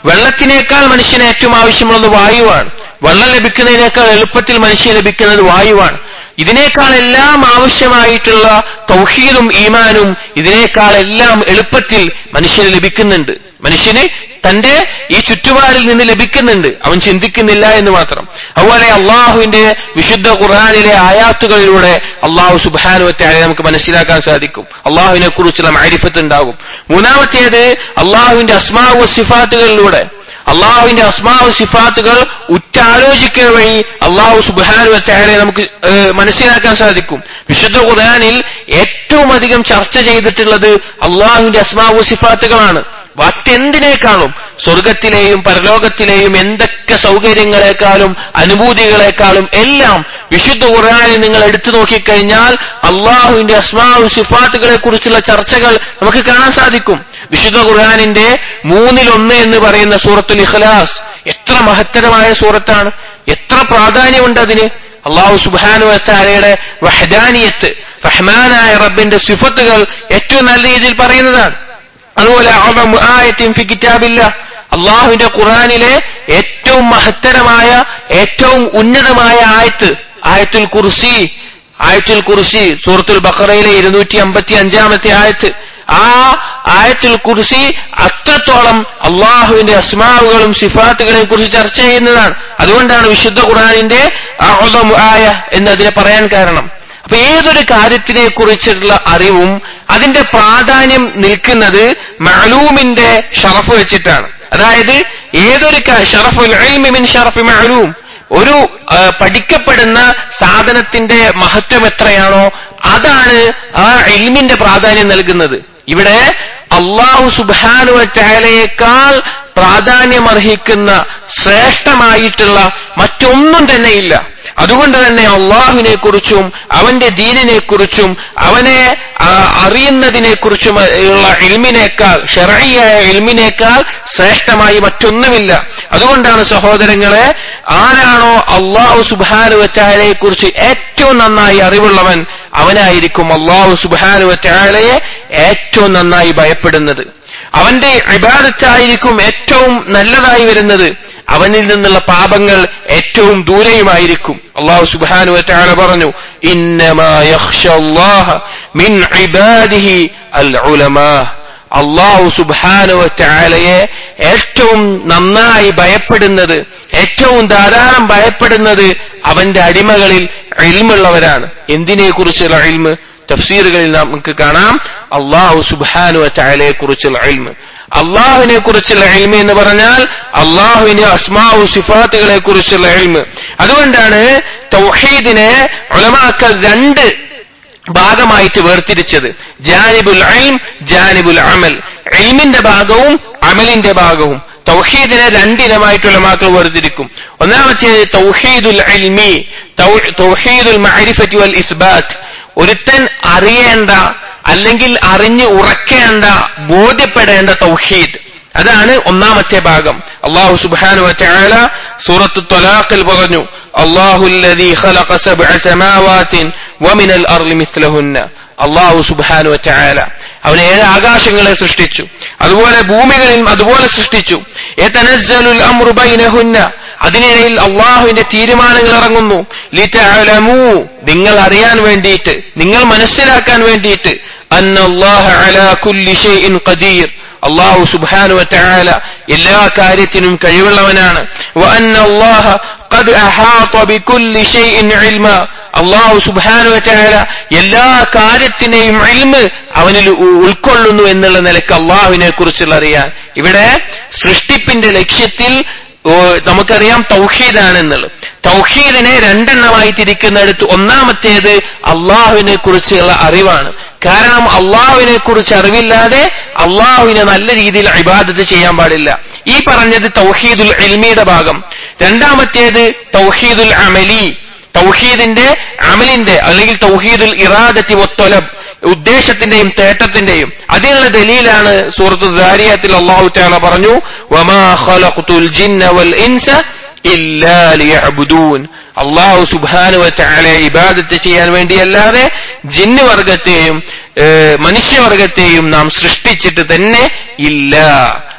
വെള്ളത്തിനേക്കാൾ മനുഷ്യന് ഏറ്റവും ആവശ്യമുള്ളത് വായുവാണ് വെള്ളം ലഭിക്കുന്നതിനേക്കാൾ എളുപ്പത്തിൽ മനുഷ്യന് ലഭിക്കുന്നത് വായുവാണ് ഇതിനേക്കാൾ എല്ലാം ആവശ്യമായിട്ടുള്ള തൗഹീദും ഈമാനും ഇതിനേക്കാൾ എല്ലാം എളുപ്പത്തിൽ മനുഷ്യന് ലഭിക്കുന്നുണ്ട് മനുഷ്യന് തന്റെ ഈ ചുറ്റുപാടിൽ നിന്ന് ലഭിക്കുന്നുണ്ട് അവൻ ചിന്തിക്കുന്നില്ല എന്ന് മാത്രം അതുപോലെ അള്ളാഹുവിന്റെ വിശുദ്ധ ഖുർആാനിലെ ആയാത്തുകളിലൂടെ അള്ളാഹു സുബാനുവത്തെ നമുക്ക് മനസ്സിലാക്കാൻ സാധിക്കും അള്ളാഹുവിനെ കുറിച്ചുള്ള മാരിഫത്ത് ഉണ്ടാകും മൂന്നാമത്തേത് അള്ളാഹുവിന്റെ അസ്മാവു സിഫാത്തുകളിലൂടെ അള്ളാഹുവിന്റെ അസ്മാവ് സിഫാത്തുകൾ ഉറ്റാലോചിക്കുക വഴി അള്ളാഹു സുബാനുവറ്റാരെ നമുക്ക് ഏഹ്, മനസ്സിലാക്കാൻ സാധിക്കും വിശുദ്ധ ഖുർആനിൽ ഏറ്റവും അധികം ചർച്ച ചെയ്തിട്ടുള്ളത് അള്ളാഹുവിന്റെ അസ്മാവു സിഫാത്തുകളാണ് മറ്റെന്തിനേക്കാളും സ്വർഗത്തിലെയും പരലോകത്തിലെയും എന്തൊക്കെ സൗകര്യങ്ങളെക്കാളും അനുഭൂതികളെക്കാളും എല്ലാം വിശുദ്ധ ഖുർആനിൽ നിങ്ങൾ എടുത്തു നോക്കിക്കഴിഞ്ഞാൽ അള്ളാഹുവിന്റെ അസ്മാവു സിഫാത്തുകളെ കുറിച്ചുള്ള ചർച്ചകൾ നമുക്ക് കാണാൻ സാധിക്കും വിശുദ്ധ ഖുർആാനിന്റെ മൂന്നിലൊന്ന് എന്ന് പറയുന്ന സൂറത്തുൽ ഇഖ്ലാസ് എത്ര മഹത്തരമായ സൂറത്താണ് എത്ര പ്രാധാന്യമുണ്ട് അതിന് അള്ളാഹു സുബാനു താരയുടെ വഹദാനിയത്ത് റഹ്മാനായ റബ്ബിന്റെ സിഫത്തുകൾ ഏറ്റവും നല്ല രീതിയിൽ പറയുന്നതാണ് അതുപോലെ അഅ്ളമു ആയത്തിൻ ഫി കിതാബില്ല അള്ളാഹുവിന്റെ ഖുർആനിലെ ഏറ്റവും മഹത്തരമായ ഏറ്റവും ഉന്നതമായ ആയത്ത് ആയത്തുൽ കുർസി ആയത്തുൽ കുർസി സൂറത്തുൽ ബഖറയിലെ ഇരുന്നൂറ്റി അമ്പത്തി അഞ്ചാമത്തെ ആയത്ത് ആ ആയത്തുൽ കുർസി അത്രത്തോളം അള്ളാഹുവിന്റെ അസ്മാവുകളും സിഫാത്തുകളെയും കുറിച്ച് ചർച്ച ചെയ്യുന്നതാണ് അതുകൊണ്ടാണ് വിശുദ്ധ ഖുർആനിന്റെ അഅ്ളമു ആയ എന്ന് അതിനെ പറയാൻ കാരണം അപ്പൊ ഏതൊരു കാര്യത്തിനെ കുറിച്ചുള്ള അറിവും അതിന്റെ പ്രാധാന്യം നിൽക്കുന്നത് മഅലൂമിന്റെ ഷറഫ് വെച്ചിട്ടാണ് അതായത് ഏതൊരു ക- ഷറഫുൽ ഇൽമി മിൻ ഷറഫി മഅലൂം ഒരു ആ, പഠിക്കപ്പെടുന്ന സാധനത്തിന്റെ മഹത്വം എത്രയാണോ അതാണ് ആ ഇൽമിന്റെ പ്രാധാന്യം നൽകുന്നത് ഇവിടെ അള്ളാഹു സുബാനുവ ചായാലയേക്കാൾ പ്രാധാന്യമർഹിക്കുന്ന ശ്രേഷ്ഠമായിട്ടുള്ള മറ്റൊന്നും തന്നെ ഇല്ല അതുകൊണ്ട് തന്നെ അള്ളാഹുവിനെ കുറിച്ചും അവന്റെ ദീനിനെ കുറിച്ചും അവനെ ആ, അറിയുന്നതിനെ കുറിച്ചും ഉള്ള ഇൽമിനേക്കാൾ ഷെറയായ ഇൽമിനേക്കാൾ ശ്രേഷ്ഠമായി മറ്റൊന്നുമില്ല അതുകൊണ്ടാണ് സഹോദരങ്ങളെ ആരാണോ അള്ളാഹു സുബാനുവറ്റാലയെ കുറിച്ച് ഏറ്റവും നന്നായി അറിവുള്ളവൻ അവനായിരിക്കും അള്ളാഹു സുബാനുവറ്റാലയെ ഏറ്റവും നന്നായി ഭയപ്പെടുന്നത് അവന്റെ ഇബാദത്തായിരിക്കും ഏറ്റവും നല്ലതായി വരുന്നത് അവനിൽ നിന്നുള്ള പാപങ്ങൾ ഏറ്റവും ദൂരെയുമായിരിക്കും അള്ളാഹു സുബാനു വറ്റാല പറഞ്ഞു ഇന്നമാ യഖ്ഷല്ലാഹ മിൻ ഇബാദിഹി അൽ ഉലമാ അള്ളാഹു സുബാനു വറ്റാലയെ ഏറ്റവും നന്നായി ഭയപ്പെടുന്നത് ഏറ്റവും ധാരാളം ഭയപ്പെടുന്നത് അവന്റെ അടിമകളിൽ ഇൽമുള്ളവരാണ് എന്തിനെ കുറിച്ചുള്ള ഇൽമ് തഫ്സീറുകളിൽ നമുക്ക് കാണാം അള്ളാഹു സുബാനു വറ്റാലയെ കുറിച്ചുള്ള ഇൽമ് അള്ളാഹുവിനെ കുറിച്ചുള്ള എൽമ എന്ന് പറഞ്ഞാൽ അള്ളാഹുവിന്റെ അസ്മാവു സിഫാത്തുകളെ കുറിച്ചുള്ള എൽമ് അതുകൊണ്ടാണ് തൗഹീദിനെ ഉലമാക്കൾ രണ്ട് ഭാഗമായിട്ട് വേർതിരിച്ചത് ജാനിബുൽ അൽം ജാനിബുൽ അമൽ എൽമിന്റെ ഭാഗവും അമലിന്റെ ഭാഗവും തൗഹീദിനെ രണ്ടിനമായിട്ടുള്ള മാക്കൾ വേർതിരിക്കും ഒന്നാമത്തേത് തൗഹീദുൽ അൽമി തൗ- തൗഹീദുൽ മഅരിഫത്തി വൽ ഇസ്ബാത്ത് ഒരുത്തൻ അറിയേണ്ട അല്ലെങ്കിൽ അറിഞ്ഞ് ഉറക്കേണ്ട ബോധ്യപ്പെടേണ്ട തൗഹീദ് അതാണ് ഒന്നാമത്തെ ഭാഗം അള്ളാഹു സുബ്ഹാനു വതആല സൂറത്തു ത്വലാഖിൽ പറഞ്ഞു അല്ലാഹുല്ലദീ ഖലഖ സബ്അ സമാവാതിൻ വമിനൽ അർളി മിത്ലഹുന്ന അള്ളാഹു സുബ്ഹാനു വതആല അവൻ ഏഴ് ആകാശങ്ങളെ സൃഷ്ടിച്ചു അതുപോലെ ഭൂമികളിൽ അതുപോലെ സൃഷ്ടിച്ചു യതനസ്സലുൽ അംറു ബൈനഹുന്ന അതിനിടയിൽ അള്ളാഹുവിന്റെ തീരുമാനങ്ങൾ ഇറങ്ങുന്നു ലിതഅലമൂ നിങ്ങൾ അറിയാൻ വേണ്ടിയിട്ട് നിങ്ങൾ മനസ്സിലാക്കാൻ വേണ്ടിയിട്ട് അന്നല്ലാഹ അലാ കുല്ലി ഷൈഇൻ ഖദീർ അള്ളാഹു സുബ്ഹാനു വതആല എല്ലാ കാര്യത്തിനും കഴിവുള്ളവനാണ് വഅന്ന അല്ലാഹ ഖദ് അഹാത ബികുല്ലി ഷൈഇൻ ഇൽമ അള്ളാഹു സുബ്ഹാനു വതആല എല്ലാ കാര്യത്തിനെയും ഇൽമ് അവനിൽ ഉ- ഉൾക്കൊള്ളുന്നു എന്നുള്ള നിലക്ക് അള്ളാഹുവിനെ കുറിച്ചുള്ള അറിയാൻ ഇവിടെ സൃഷ്ടിപ്പിന്റെ ലക്ഷ്യത്തിൽ ഓ, നമുക്കറിയാം തൗഹീദാണ് എന്നുള്ളത് തൗഹീദിനെ രണ്ടെണ്ണമായി തിരിക്കുന്നിടത്ത് ഒന്നാമത്തേത് അള്ളാഹുവിനെ കുറിച്ചുള്ള അറിവാണ് കാരണം അള്ളാഹുവിനെ കുറിച്ച് അറിവില്ലാതെ അള്ളാഹുവിനെ നല്ല രീതിയിൽ ഇബാദത്ത് ചെയ്യാൻ പാടില്ല ഈ പറഞ്ഞത് തൗഹീദുൽ ഇൽമിയുടെ ഭാഗം രണ്ടാമത്തേത് തൗഹീദുൽ അമലി തൗഹീദിന്റെ അമലിന്റെ അല്ലെങ്കിൽ തൗഹീദുൽ ഇറാദത്തി വത്തൊലബ് ഉദ്ദേശത്തിന്റെയും തേട്ടത്തിന്റെയും അതിനുള്ള ദലീലാണ് സൂറത്തു ദാരിയത്തിൽ അള്ളാഹു താല പറഞ്ഞു വമാ ഖലഖ്തുൽ ജിന്ന വൽ ഇൻസ ഇല്ലാ ലിയഅ്ബുദൂൻ അള്ളാഹു സുബ്ഹാനഹു വതആല ഇബാദത്ത് ചെയ്യാൻ വേണ്ടിയല്ലാതെ ജിന്ന് വർഗത്തെയും ഏഹ്, മനുഷ്യവർഗത്തെയും നാം സൃഷ്ടിച്ചിട്ട് തന്നെ ഇല്ല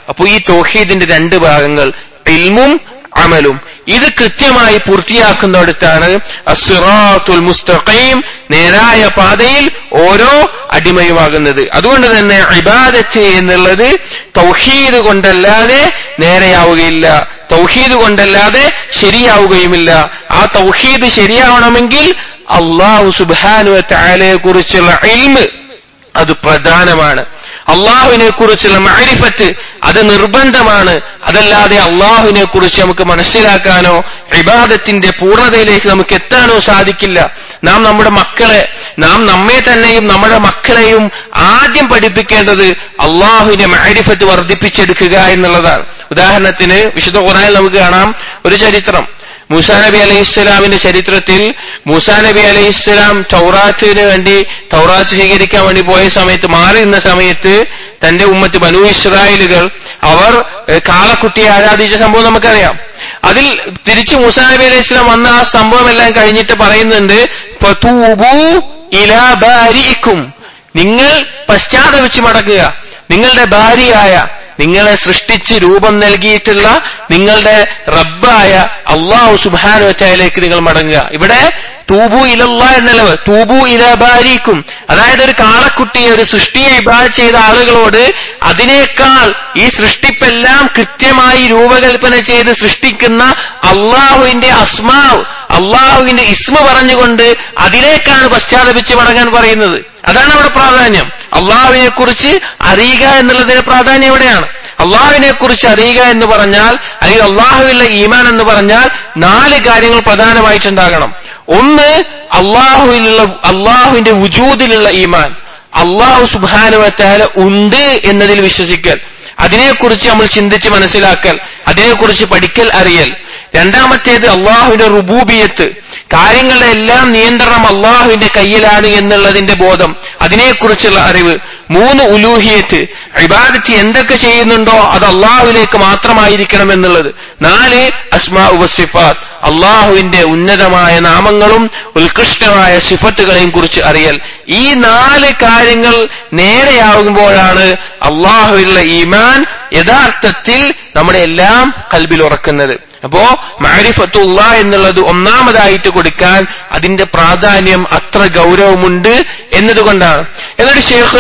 അപ്പോൾ ഈ തൗഹീദിന്റെ രണ്ട് ഭാഗങ്ങൾ ഇൽമും അമലും ഇത് കൃത്യമായി പൂർത്തിയാക്കുന്നിടത്താണ് അസ്റാത്തുൽ മുസ്തഖീം നേരായ പാതയിൽ ഓരോ അടിമയുമാകുന്നത് അതുകൊണ്ട് തന്നെ ഇബാദത്ത് എന്നുള്ളത് തൗഹീദ് കൊണ്ടല്ലാതെ നേരെയാവുകയില്ല തൗഹീദ് കൊണ്ടല്ലാതെ ശരിയാവുകയുമില്ല ആ തൗഹീദ് ശരിയാവണമെങ്കിൽ അള്ളാഹു സുബാനുവ താലയെ കുറിച്ചുള്ള ഇൽമ് അത് പ്രധാനമാണ് അള്ളാഹുവിനെ കുറിച്ചുള്ള മാരിഫത്ത് അത് നിർബന്ധമാണ് അതല്ലാതെ അള്ളാഹുവിനെ കുറിച്ച് നമുക്ക് മനസ്സിലാക്കാനോ ഇബാദത്തിന്റെ പൂർണ്ണതയിലേക്ക് നമുക്ക് എത്താനോ സാധിക്കില്ല നാം നമ്മുടെ മക്കളെ നാം നമ്മെ തന്നെയും നമ്മുടെ മക്കളെയും ആദ്യം പഠിപ്പിക്കേണ്ടത് അള്ളാഹുവിന്റെ മാരിഫത്ത് വർദ്ധിപ്പിച്ചെടുക്കുക എന്നുള്ളതാണ് ഉദാഹരണത്തിന് വിശുദ്ധ ഖുറാനിൽ നമുക്ക് കാണാം ഒരു ചരിത്രം മൂസാ നബി അലൈഹി ഇസ്ലാമിന്റെ ചരിത്രത്തിൽ മൂസാ നബി അലൈഹി ഇസ്ലാം തൗറാത്തിന് വേണ്ടി തൗറാത്ത് സ്വീകരിക്കാൻ വേണ്ടി പോയ സമയത്ത് മാറി നിന്ന സമയത്ത് തന്റെ ഉമ്മത്ത് ബനു ഇസ്രായേലുകൾ അവർ ഏഹ്, കാളക്കുട്ടിയെ ആരാധിച്ച സംഭവം നമുക്കറിയാം അതിൽ തിരിച്ച് മൂസാ നബി അലൈഹി ഇസ്ലാം വന്ന ആ സംഭവം എല്ലാം കഴിഞ്ഞിട്ട് പറയുന്നുണ്ട് ഫതൂബൂ ഇലാ ബാരിഇക്കും നിങ്ങൾ പശ്ചാത്തപിച്ച് മടങ്ങുക നിങ്ങളുടെ ഭാര്യയായ നിങ്ങളെ സൃഷ്ടിച്ച് രൂപം നൽകിയിട്ടുള്ള നിങ്ങളുടെ റബ്ബായ അള്ളാഹു സുബാനുവറ്റയിലേക്ക് നിങ്ങൾ മടങ്ങുക ഇവിടെ തൂബു ഇലല്ല എന്നല്ല തൂബു ഇലബാരിക്കും അതായത് ഒരു കാളക്കുട്ടിയെ ഒരു സൃഷ്ടിയെ ഇബാദ് ചെയ്ത ആളുകളോട് അതിനേക്കാൾ ഈ സൃഷ്ടിപ്പെല്ലാം കൃത്യമായി രൂപകൽപ്പന ചെയ്ത് സൃഷ്ടിക്കുന്ന അള്ളാഹുവിന്റെ അസ്മാവ് അള്ളാഹുവിന്റെ ഇസ്മ പറഞ്ഞുകൊണ്ട് അതിലേക്കാണ് പശ്ചാത്തപിച്ച് മടങ്ങാൻ പറയുന്നത് അതാണ് അവിടെ പ്രാധാന്യം അള്ളാഹുവിനെ കുറിച്ച് അറിയുക എന്നുള്ളതിന്റെ പ്രാധാന്യം എവിടെയാണ് അള്ളാഹുവിനെ കുറിച്ച് അറിയുക എന്ന് പറഞ്ഞാൽ അല്ലെങ്കിൽ അള്ളാഹുവിലുള്ള ഈമാൻ എന്ന് പറഞ്ഞാൽ നാല് കാര്യങ്ങൾ പ്രധാനമായിട്ടുണ്ടാകണം ഒന്ന് അള്ളാഹുവിലുള്ള അള്ളാഹുവിന്റെ വുജൂദിലുള്ള ഈമാൻ അള്ളാഹു സുബാനുവറ്റാല ഉണ്ട് എന്നതിൽ വിശ്വസിക്കൽ അതിനെക്കുറിച്ച് നമ്മൾ ചിന്തിച്ച് മനസ്സിലാക്കൽ അതിനെക്കുറിച്ച് പഠിക്കൽ അറിയൽ രണ്ടാമത്തേത് അള്ളാഹുവിന്റെ റുബൂബിയത്ത് കാര്യങ്ങളുടെ എല്ലാം നിയന്ത്രണം അള്ളാഹുവിന്റെ കയ്യിലാണ് എന്നുള്ളതിന്റെ ബോധം അതിനെക്കുറിച്ചുള്ള അറിവ് മൂന്ന് ഉലൂഹിയത്ത് ഇബാദത്ത് എന്തൊക്കെ ചെയ്യുന്നുണ്ടോ അത് അള്ളാഹുവിലേക്ക് മാത്രമായിരിക്കണം എന്നുള്ളത് നാല് അസ്മാ ഉപസിഫാത്ത് അള്ളാഹുവിന്റെ ഉന്നതമായ നാമങ്ങളും ഉത്കൃഷ്ടമായ സിഫത്തുകളെയും കുറിച്ച് അറിയൽ ഈ നാല് കാര്യങ്ങൾ നേരെയാകുമ്പോഴാണ് അള്ളാഹുവിലുള്ള ഈമാൻ യഥാർത്ഥത്തിൽ നമ്മുടെ എല്ലാം കൽബിൽ ഉറക്കുന്നത് അപ്പോ മാരിഫത്തുള്ള എന്നുള്ളത് ഒന്നാമതായിട്ട് കൊടുക്കാൻ അതിന്റെ പ്രാധാന്യം അത്ര ഗൗരവമുണ്ട് എന്നതുകൊണ്ടാണ് എന്നിട്ട് ഷേഖ്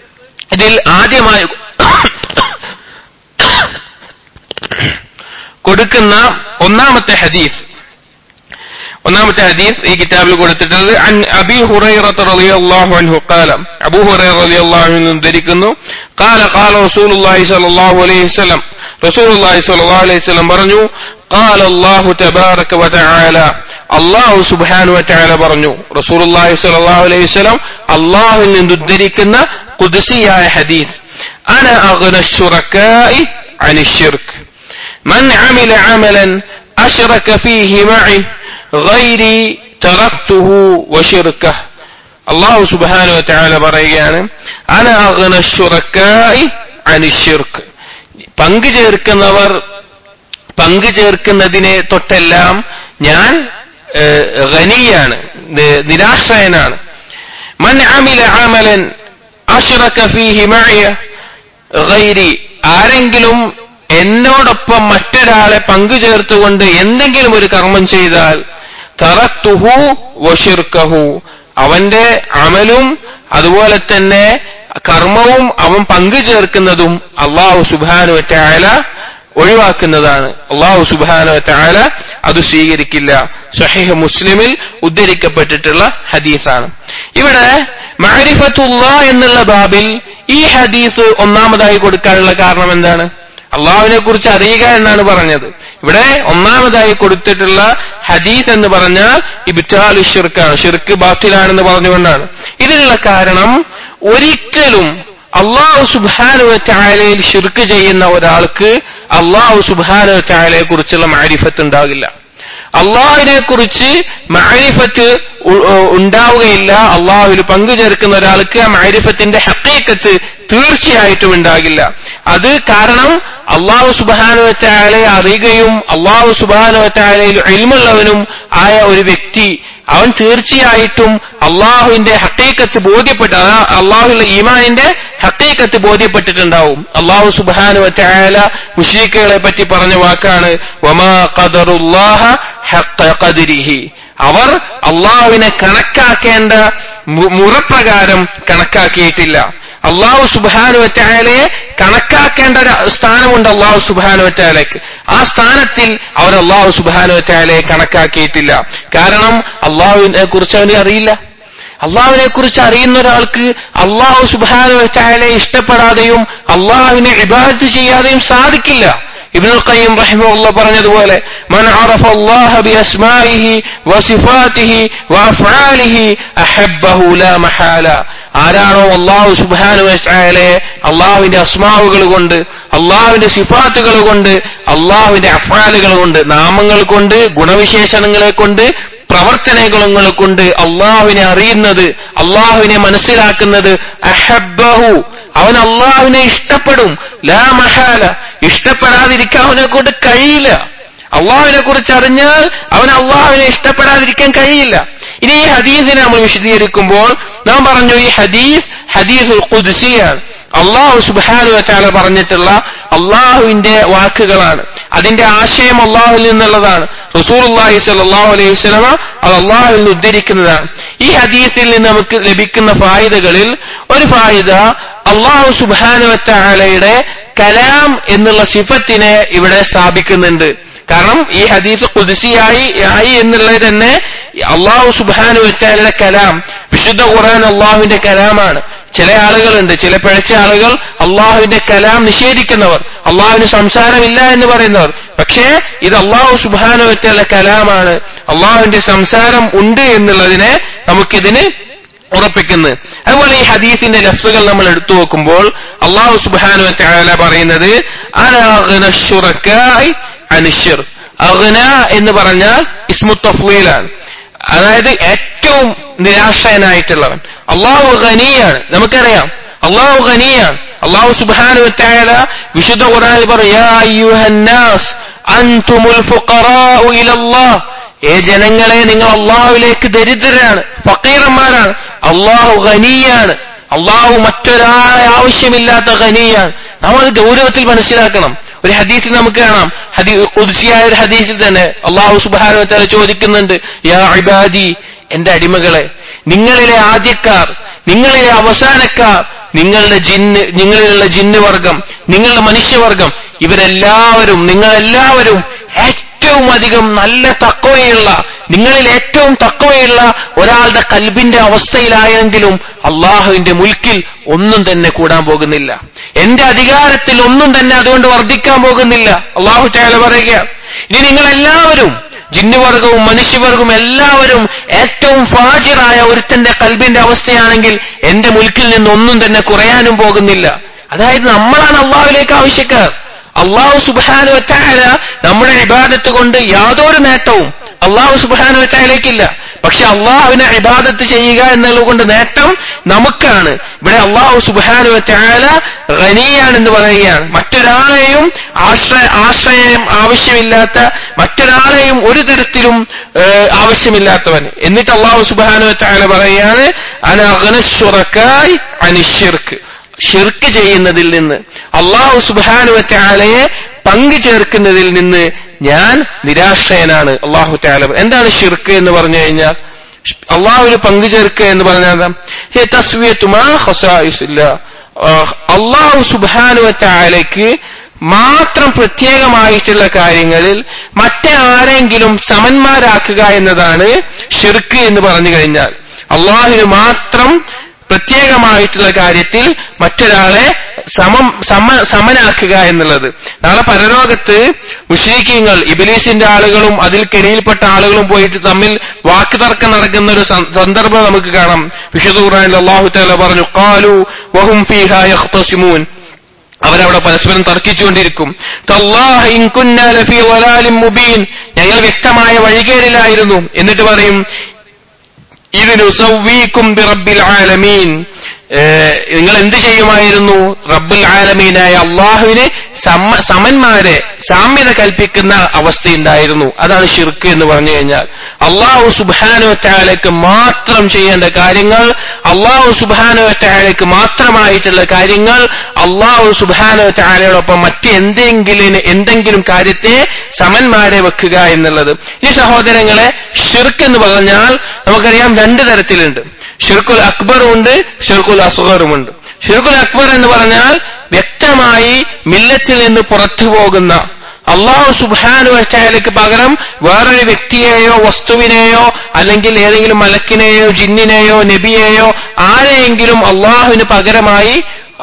ഇതിൽ ആദ്യമായി കൊടുക്കുന്ന ഒന്നാമത്തെ ഹദീസ് ഒന്നാമത്തെ ഹദീസ് ഈ കിതാബിൽ കൊടുത്തിട്ടുള്ളത് അൻ അബി ഹുറൈറത്ത് റളിയല്ലാഹു അൻഹു ഖാല അബൂ ഹുറൈറ റളിയല്ലാഹു അൻഹു ധരിക്കുന്നു ഖാല ഖാല റസൂലുള്ളാഹി സ്വല്ലല്ലാഹു അലൈഹി വസല്ലം റസൂലുള്ളാഹി സ്വല്ലല്ലാഹു അലൈഹി വസല്ലം പറഞ്ഞു ഖാല അല്ലാഹു തബാറക വതആല അല്ലാഹു സുബ്ഹാനഹു വതആല പറഞ്ഞു റസൂലുള്ളാഹി സ്വല്ലല്ലാഹു അലൈഹി വസല്ലം അല്ലാഹുവിൽ നിന്ന് ഉദ്ധരിക്കുന്ന ഖുദ്സിയായ ഹദീസ് അന അഗ്ന الشركاء عن الشرك من عمل عملا أشرك فيه معي غيري تركته وشركه അള്ളാഹു സുബാനു വറ്റാല പറയുകയാണ് അന അഗ്ന ശുറക്കായി അനിഷിർക്ക് പങ്കു ചേർക്കുന്നവർ പങ്കു ചേർക്കുന്നതിനെ തൊട്ടെല്ലാം ഞാൻ ഏഹ്, ഖനിയാണ് നി- നിരാശ്രയനാണ് മൻ അമില അമലൻ അഷ്റക ഫീഹി മഅയ ഗൈരി ആരെങ്കിലും എന്നോടൊപ്പം മറ്റൊരാളെ പങ്കു ചേർത്തുകൊണ്ട് എന്തെങ്കിലും ഒരു കർമ്മം ചെയ്താൽ തറത്തുഹു വഷിർക്കഹു അവന്റെ അമലും അതുപോലെ തന്നെ കർമ്മവും അവൻ പങ്കു ചേർക്കുന്നതും അള്ളാഹു സുബാനു വറ്റായാല ഒഴിവാക്കുന്നതാണ് അള്ളാഹു സുബാനു വറ്റായാല അത് സ്വീകരിക്കില്ല സഹീഹ് മുസ്ലിമിൽ ഉദ്ധരിക്കപ്പെട്ടിട്ടുള്ള ഹദീസാണ് ഇവിടെ മാരിഫത്തുള്ള എന്നുള്ള ബാബിൽ ഈ ഹദീസ് ഒന്നാമതായി കൊടുക്കാനുള്ള കാരണം എന്താണ് അള്ളാഹുവിനെ കുറിച്ച് അറിയുക എന്നാണ് പറഞ്ഞത് ഇവിടെ ഒന്നാമതായി കൊടുത്തിട്ടുള്ള ഹദീസ് എന്ന് പറഞ്ഞാൽ ഇബ്റ്റാലു ഷിർക്കാണ് ഷിർക്ക് ബാത്തിലാണെന്ന് പറഞ്ഞുകൊണ്ടാണ് ഇതിനുള്ള കാരണം ഒരിക്കലും അള്ളാഹു സുബാനുവ ചായലയിൽ ഷിർക്ക് ചെയ്യുന്ന ഒരാൾക്ക് അള്ളാഹു സുബാനുവ ചായലയെ കുറിച്ചുള്ള മാരിഫത്ത് ഉണ്ടാകില്ല അള്ളാഹുവിനെ കുറിച്ച് മാരിഫത്ത് ഉ- ഉ- ഉണ്ടാവുകയില്ല അള്ളാഹുവിൽ പങ്കു ചേർക്കുന്ന ഒരാൾക്ക് ആ മാരിഫത്തിന്റെ ഹക്കീക്കത്ത് തീർച്ചയായിട്ടും ഉണ്ടാകില്ല അത് കാരണം അള്ളാഹു സുബാനുവറ്റായാലെ അറിയുകയും അള്ളാഹു സുബാനുവറ്റായാലയിൽ എൽമുള്ളവനും ആയ ഒരു വ്യക്തി അവൻ തീർച്ചയായിട്ടും അള്ളാഹുവിന്റെ ഹക്കീക്കത്ത് ബോധ്യപ്പെട്ട ആ അള്ളാഹുവിന്റെ ഈമാനിന്റെ ഹക്കീക്കത്ത് ബോധ്യപ്പെട്ടിട്ടുണ്ടാവും അള്ളാഹു സുബാനു വറ്റായാല മുഷീഖുകളെ പറ്റി പറഞ്ഞ വാക്കാണ് വമാ ഖദറുല്ലാഹ ഹഖ ഖദരിഹി അവർ അള്ളാഹുവിനെ കണക്കാക്കേണ്ട മു- മുറപ്രകാരം കണക്കാക്കിയിട്ടില്ല അള്ളാഹു സുബാനു വറ്റായാലയെ കണക്കാക്കേണ്ട ഒരു സ്ഥാനമുണ്ട് അള്ളാഹു സുബാനു വറ്റായാലേക്ക് ആ സ്ഥാനത്തിൽ അവർ അള്ളാഹു സുബാനു വറ്റായാലയെ കണക്കാക്കിയിട്ടില്ല കാരണം അള്ളാഹുവിനെ കുറിച്ച് അവനെ അറിയില്ല അള്ളാഹുവിനെ കുറിച്ച് അറിയുന്ന ഒരാൾക്ക് അള്ളാഹു സുബാനു വറ്റായാലെ ഇഷ്ടപ്പെടാതെയും അള്ളാഹുവിനെ ഇബാദത്ത് ചെയ്യാതെയും സാധിക്കില്ല ഇബ്നുൽ ഖയ്യിം റഹിമഹുള്ള പറഞ്ഞതുപോലെ മൻ അറഫ അല്ലാഹ ബിഅസ്മാഇഹി വസിഫാതിഹി വഅഫ്ആലിഹി അഹബ്ബഹു ലാ മഹാല ആരാണോ അള്ളാഹു സുബ്ഹാനഹു വതആലയെ അള്ളാഹുവിന്റെ അസ്മാവുകൾ കൊണ്ട് അള്ളാഹുവിന്റെ സിഫാത്തുകൾ കൊണ്ട് അള്ളാഹുവിന്റെ അഫ്ആലുകൾ കൊണ്ട് നാമങ്ങൾ കൊണ്ട് ഗുണവിശേഷണങ്ങളെ കൊണ്ട് പ്രവർത്തനങ്ങൾ കൊണ്ട് അള്ളാഹുവിനെ അറിയുന്നത് അള്ളാഹുവിനെ മനസ്സിലാക്കുന്നത് അഹബ്ബഹു അവൻ അള്ളാഹുവിനെ ഇഷ്ടപ്പെടും ലാ മഹാല ഇഷ്ടപ്പെടാതിരിക്കാൻ അവനെ കൊണ്ട് കഴിയില്ല അള്ളാഹുവിനെ കുറിച്ച് അറിഞ്ഞാൽ അവൻ അള്ളാഹുവിനെ ഇഷ്ടപ്പെടാതിരിക്കാൻ കഴിയില്ല ഇനി ഈ ഹദീസിനെ നമ്മൾ വിശദീകരിക്കുമ്പോൾ നാം പറഞ്ഞു ഈ ഹദീസ് ഹദീസുൽ ഖുദ്സിയാണ് അള്ളാഹു സുബാനു വറ്റാല പറഞ്ഞിട്ടുള്ള അള്ളാഹുവിന്റെ വാക്കുകളാണ് അതിന്റെ ആശയം അള്ളാഹുവിൽ നിന്നുള്ളതാണ് റസൂൽ അള്ളാഹി സല്ലാഹു അലൈഹി സ്വലമ അത് അള്ളാഹുവിൽ നിന്ന് ഉദ്ധരിക്കുന്നതാണ് ഈ ഹദീസിൽ നിന്ന് നമുക്ക് ലഭിക്കുന്ന ഫായിദകളിൽ ഒരു ഫായിദ അള്ളാഹു സുബാനു വറ്റാലയുടെ കലാം എന്നുള്ള സിഫത്തിനെ ഇവിടെ സ്ഥാപിക്കുന്നുണ്ട് കാരണം ഈ ഹദീസ് കുതിസിയായി ആയി എന്നുള്ളത് തന്നെ അള്ളാഹു സുബാനു വറ്റാലയുടെ കലാം വിശുദ്ധ ഖുർആൻ അള്ളാഹുവിന്റെ കലാമാണ് ചില ആളുകളുണ്ട് ചില പിഴച്ച ആളുകൾ അള്ളാഹുവിന്റെ കലാം നിഷേധിക്കുന്നവർ അള്ളാഹുവിന് സംസാരമില്ല എന്ന് പറയുന്നവർ പക്ഷേ ഇത് അള്ളാഹു സുബാനു വറ്റാല കലാമാണ് അള്ളാഹുവിന്റെ സംസാരം ഉണ്ട് എന്നുള്ളതിനെ നമുക്കിതിന് ഉറപ്പിക്കുന്നത് അതുപോലെ ഈ ഹദീസിന്റെ ലഫ്സുകൾ നമ്മൾ എടുത്തു നോക്കുമ്പോൾ അള്ളാഹു സുബാനു വറ്റാല പറയുന്നത് അനാഹ് അനിഷിർ അഗ്ന എന്ന് പറഞ്ഞാൽ ഇസ്മു തഫ്ലീലാണ് അതായത് ഏറ്റവും നിരാശയനായിട്ടുള്ളവൻ അള്ളാഹു ഖനിയാണ് നമുക്കറിയാം അള്ളാഹു ഖനിയാണ് അള്ളാഹു സുബ്ഹാനു വതആല വിശുദ്ധ ഖുർആനിൽ പറയും യാ അയ്യുഹന്നാസ് അൻതുമുൽ ഫുഖറാഉ ഇലല്ലാഹ് ഏ ജനങ്ങളെ നിങ്ങൾ അള്ളാഹുവിലേക്ക് ദരിദ്രരാണ് ഫക്കീറന്മാരാണ് അള്ളാഹു ഖനിയാണ് അള്ളാഹു മറ്റൊരാളെ ആവശ്യമില്ലാത്ത ഖനിയാണ് നാം അത് ഗൗരവത്തിൽ മനസ്സിലാക്കണം ഒരു ഹദീസിൽ നമുക്ക് കാണാം ഹദീ കുദ്സിയായ ഒരു ഹദീസിൽ തന്നെ അള്ളാഹു സുബാനു തല ചോദിക്കുന്നുണ്ട് യാ ഇബാദി എന്റെ അടിമകളെ നിങ്ങളിലെ ആദ്യക്കാർ നിങ്ങളിലെ അവസാനക്കാർ നിങ്ങളുടെ ജിന്ന് നിങ്ങളിലുള്ള ജിന്ന് വർഗം നിങ്ങളുടെ മനുഷ്യവർഗം ഇവരെല്ലാവരും നിങ്ങളെല്ലാവരും ഏറ്റവും അധികം നല്ല തക്കവയുള്ള നിങ്ങളിൽ ഏറ്റവും തക്കവയുള്ള ഒരാളുടെ കൽബിന്റെ അവസ്ഥയിലായെങ്കിലും അള്ളാഹുവിന്റെ മുൽക്കിൽ ഒന്നും തന്നെ കൂടാൻ പോകുന്നില്ല എന്റെ അധികാരത്തിൽ ഒന്നും തന്നെ അതുകൊണ്ട് വർദ്ധിക്കാൻ പോകുന്നില്ല അള്ളാഹു ചായാല പറയുക ഇനി നിങ്ങളെല്ലാവരും ജിന്നുവർഗവും മനുഷ്യവർഗവും എല്ലാവരും ഏറ്റവും ഫാജിറായ ഒരുത്തന്റെ കൽബിന്റെ അവസ്ഥയാണെങ്കിൽ എന്റെ മുൽക്കിൽ നിന്ന് ഒന്നും തന്നെ കുറയാനും പോകുന്നില്ല അതായത് നമ്മളാണ് അള്ളാഹുവിലേക്ക് ആവശ്യക്കാർ അള്ളാഹു സുബാനു വറ്റാല നമ്മുടെ ഇബാദത്ത് കൊണ്ട് യാതൊരു നേട്ടവും അള്ളാഹു സുബാനു വറ്റാലേക്കില്ല പക്ഷെ അള്ളാഹുവിനെ ഇബാദത്ത് ചെയ്യുക എന്നുള്ളത് കൊണ്ട് നേട്ടം നമുക്കാണ് ഇവിടെ അള്ളാഹു സുബാനു വറ്റാല ഖനിയാണെന്ന് പറയുകയാണ് മറ്റൊരാളെയും ആശ്രയ ആശ്രയം ആവശ്യമില്ലാത്ത മറ്റൊരാളെയും ഒരു തരത്തിലും ഏഹ്, ആവശ്യമില്ലാത്തവൻ എന്നിട്ട് അള്ളാഹു സുബാനു വറ്റാല പറയുകയാണ് അനഗനശ്വറക്കായി അനിഷിർക്ക് ഷിർക്ക് ചെയ്യുന്നതിൽ നിന്ന് അള്ളാഹു സുബാനുവറ്റാലയെ പങ്കു ചേർക്കുന്നതിൽ നിന്ന് ഞാൻ നിരാശയനാണ് അള്ളാഹു താല എന്താണ് ഷിർക്ക് എന്ന് പറഞ്ഞു കഴിഞ്ഞാൽ അള്ളാഹുവിന് പങ്കു ചേർക്കുക എന്ന് പറഞ്ഞാൽ എന്താ? ഹേ തസ്വിയത്തുമാ ഖസായിസില്ല അള്ളാഹു സുബാനുവറ്റാലയ്ക്ക് മാത്രം പ്രത്യേകമായിട്ടുള്ള കാര്യങ്ങളിൽ മറ്റേ ആരെങ്കിലും സമന്മാരാക്കുക എന്നതാണ് ഷിർക്ക് എന്ന് പറഞ്ഞു കഴിഞ്ഞാൽ അള്ളാഹുവിന് മാത്രം പ്രത്യേകമായിട്ടുള്ള കാര്യത്തിൽ മറ്റൊരാളെ സമം സമ സമനാക്കുക എന്നുള്ളത് നാളെ പരലോകത്ത് മുഷ്രീഖീങ്ങൾ ഇബിലീസിന്റെ ആളുകളും അതിൽ കെണിയിൽപ്പെട്ട ആളുകളും പോയിട്ട് തമ്മിൽ വാക്കുതർക്കം നടക്കുന്ന ഒരു സ- സന്ദർഭം നമുക്ക് കാണാം വിശുദ്ധ ഖുർആനിൽ അള്ളാഹു താല പറഞ്ഞു കാലു വഹും ഫീഹ യഖ്തസിമൂൻ അവരവിടെ പരസ്പരം തർക്കിച്ചുകൊണ്ടിരിക്കും തല്ലാഹ് ഇൻ കുന്നാ ലഫീ ളലാലിൻ മുബീൻ ഞങ്ങൾ വ്യക്തമായ വഴികേടിലായിരുന്നു എന്നിട്ട് പറയും ഇതിനു സൗവീക്കും ബിറബ്ബിൽ ആലമീൻ ഏഹ് നിങ്ങൾ എന്ത് ചെയ്യുമായിരുന്നു റബ്ബുൽ ആലമീനായ അള്ളാഹുവിന് സമ സമന്മാരെ സാമ്യത കൽപ്പിക്കുന്ന അവസ്ഥയുണ്ടായിരുന്നു അതാണ് ഷിർക്ക് എന്ന് പറഞ്ഞു കഴിഞ്ഞാൽ അള്ളാഹു സുബാനു താലയ്ക്ക് മാത്രം ചെയ്യേണ്ട കാര്യങ്ങൾ അള്ളാഹു സുബാനുവറ്റായാലേക്ക് മാത്രമായിട്ടുള്ള കാര്യങ്ങൾ അള്ളാഹു സുബാനുവറ്റായാലോടൊപ്പം മറ്റ് എന്തെങ്കിലും എന്തെങ്കിലും കാര്യത്തെ സമന്മാരെ വെക്കുക എന്നുള്ളത് ഈ സഹോദരങ്ങളെ ഷിർക്ക് എന്ന് പറഞ്ഞാൽ നമുക്കറിയാം രണ്ട് തരത്തിലുണ്ട് ഷിർക്കുൽ അക്ബറും ഉണ്ട് ഷിർക്കുൽ അസുഖറുമുണ്ട് ഷിർക്കുൽ അക്ബർ എന്ന് പറഞ്ഞാൽ വ്യക്തമായി മില്ലത്തിൽ നിന്ന് പുറത്തു പോകുന്ന അള്ളാഹു സുബാനു വച്ചാലേക്ക് പകരം വേറൊരു വ്യക്തിയെയോ വസ്തുവിനെയോ അല്ലെങ്കിൽ ഏതെങ്കിലും മലക്കിനെയോ ജിന്നിനെയോ നബിയെയോ ആരെയെങ്കിലും അള്ളാഹുവിന് പകരമായി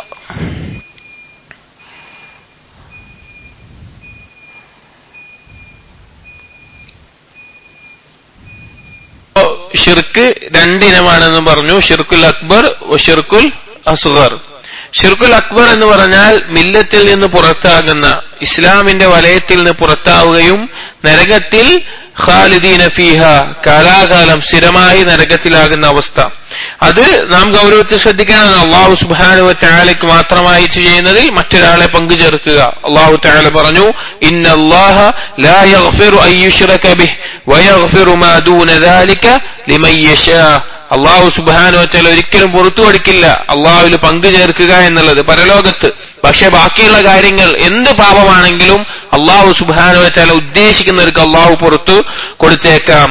ഷിർക്ക് രണ്ടിനമാണെന്ന് പറഞ്ഞു ഷിർക്കുൽ അക്ബർ ഷിർക്കുൽ അസുഗർ ഷിർക്കുൽ അക്ബർ എന്ന് പറഞ്ഞാൽ മില്ലത്തിൽ നിന്ന് പുറത്താകുന്ന ഇസ്ലാമിന്റെ വലയത്തിൽ നിന്ന് പുറത്താവുകയും നരകത്തിൽ ഖാലിദീന ഫീഹ കാലാകാലം സ്ഥിരമായി നരകത്തിലാകുന്ന അവസ്ഥ അത് നാം ഗൗരവത്തിൽ ശ്രദ്ധിക്കണം അള്ളാഹു സുബാനുവ താലയ്ക്ക് മാത്രമായി ചെയ്യുന്നതിൽ മറ്റൊരാളെ പങ്കുചേർക്കുക അള്ളാഹു താല പറഞ്ഞു ഇന്നല്ലാഹ ലാ യഗ്ഫിറു അയ്യുശ്റക ബിഹ് വയഗ്ഫിറു മാ ദൂന ദാലിക ലിമൻ യശാ അള്ളാഹു സുബാനു വച്ചാൽ ഒരിക്കലും പുറത്തു കൊടുക്കില്ല അള്ളാഹുവിൽ പങ്കു ചേർക്കുക എന്നുള്ളത് പരലോകത്ത് പക്ഷെ ബാക്കിയുള്ള കാര്യങ്ങൾ എന്ത് പാപമാണെങ്കിലും അള്ളാഹു സുബാനു വച്ചാൽ ഉദ്ദേശിക്കുന്നവർക്ക് അള്ളാഹു പുറത്തു കൊടുത്തേക്കാം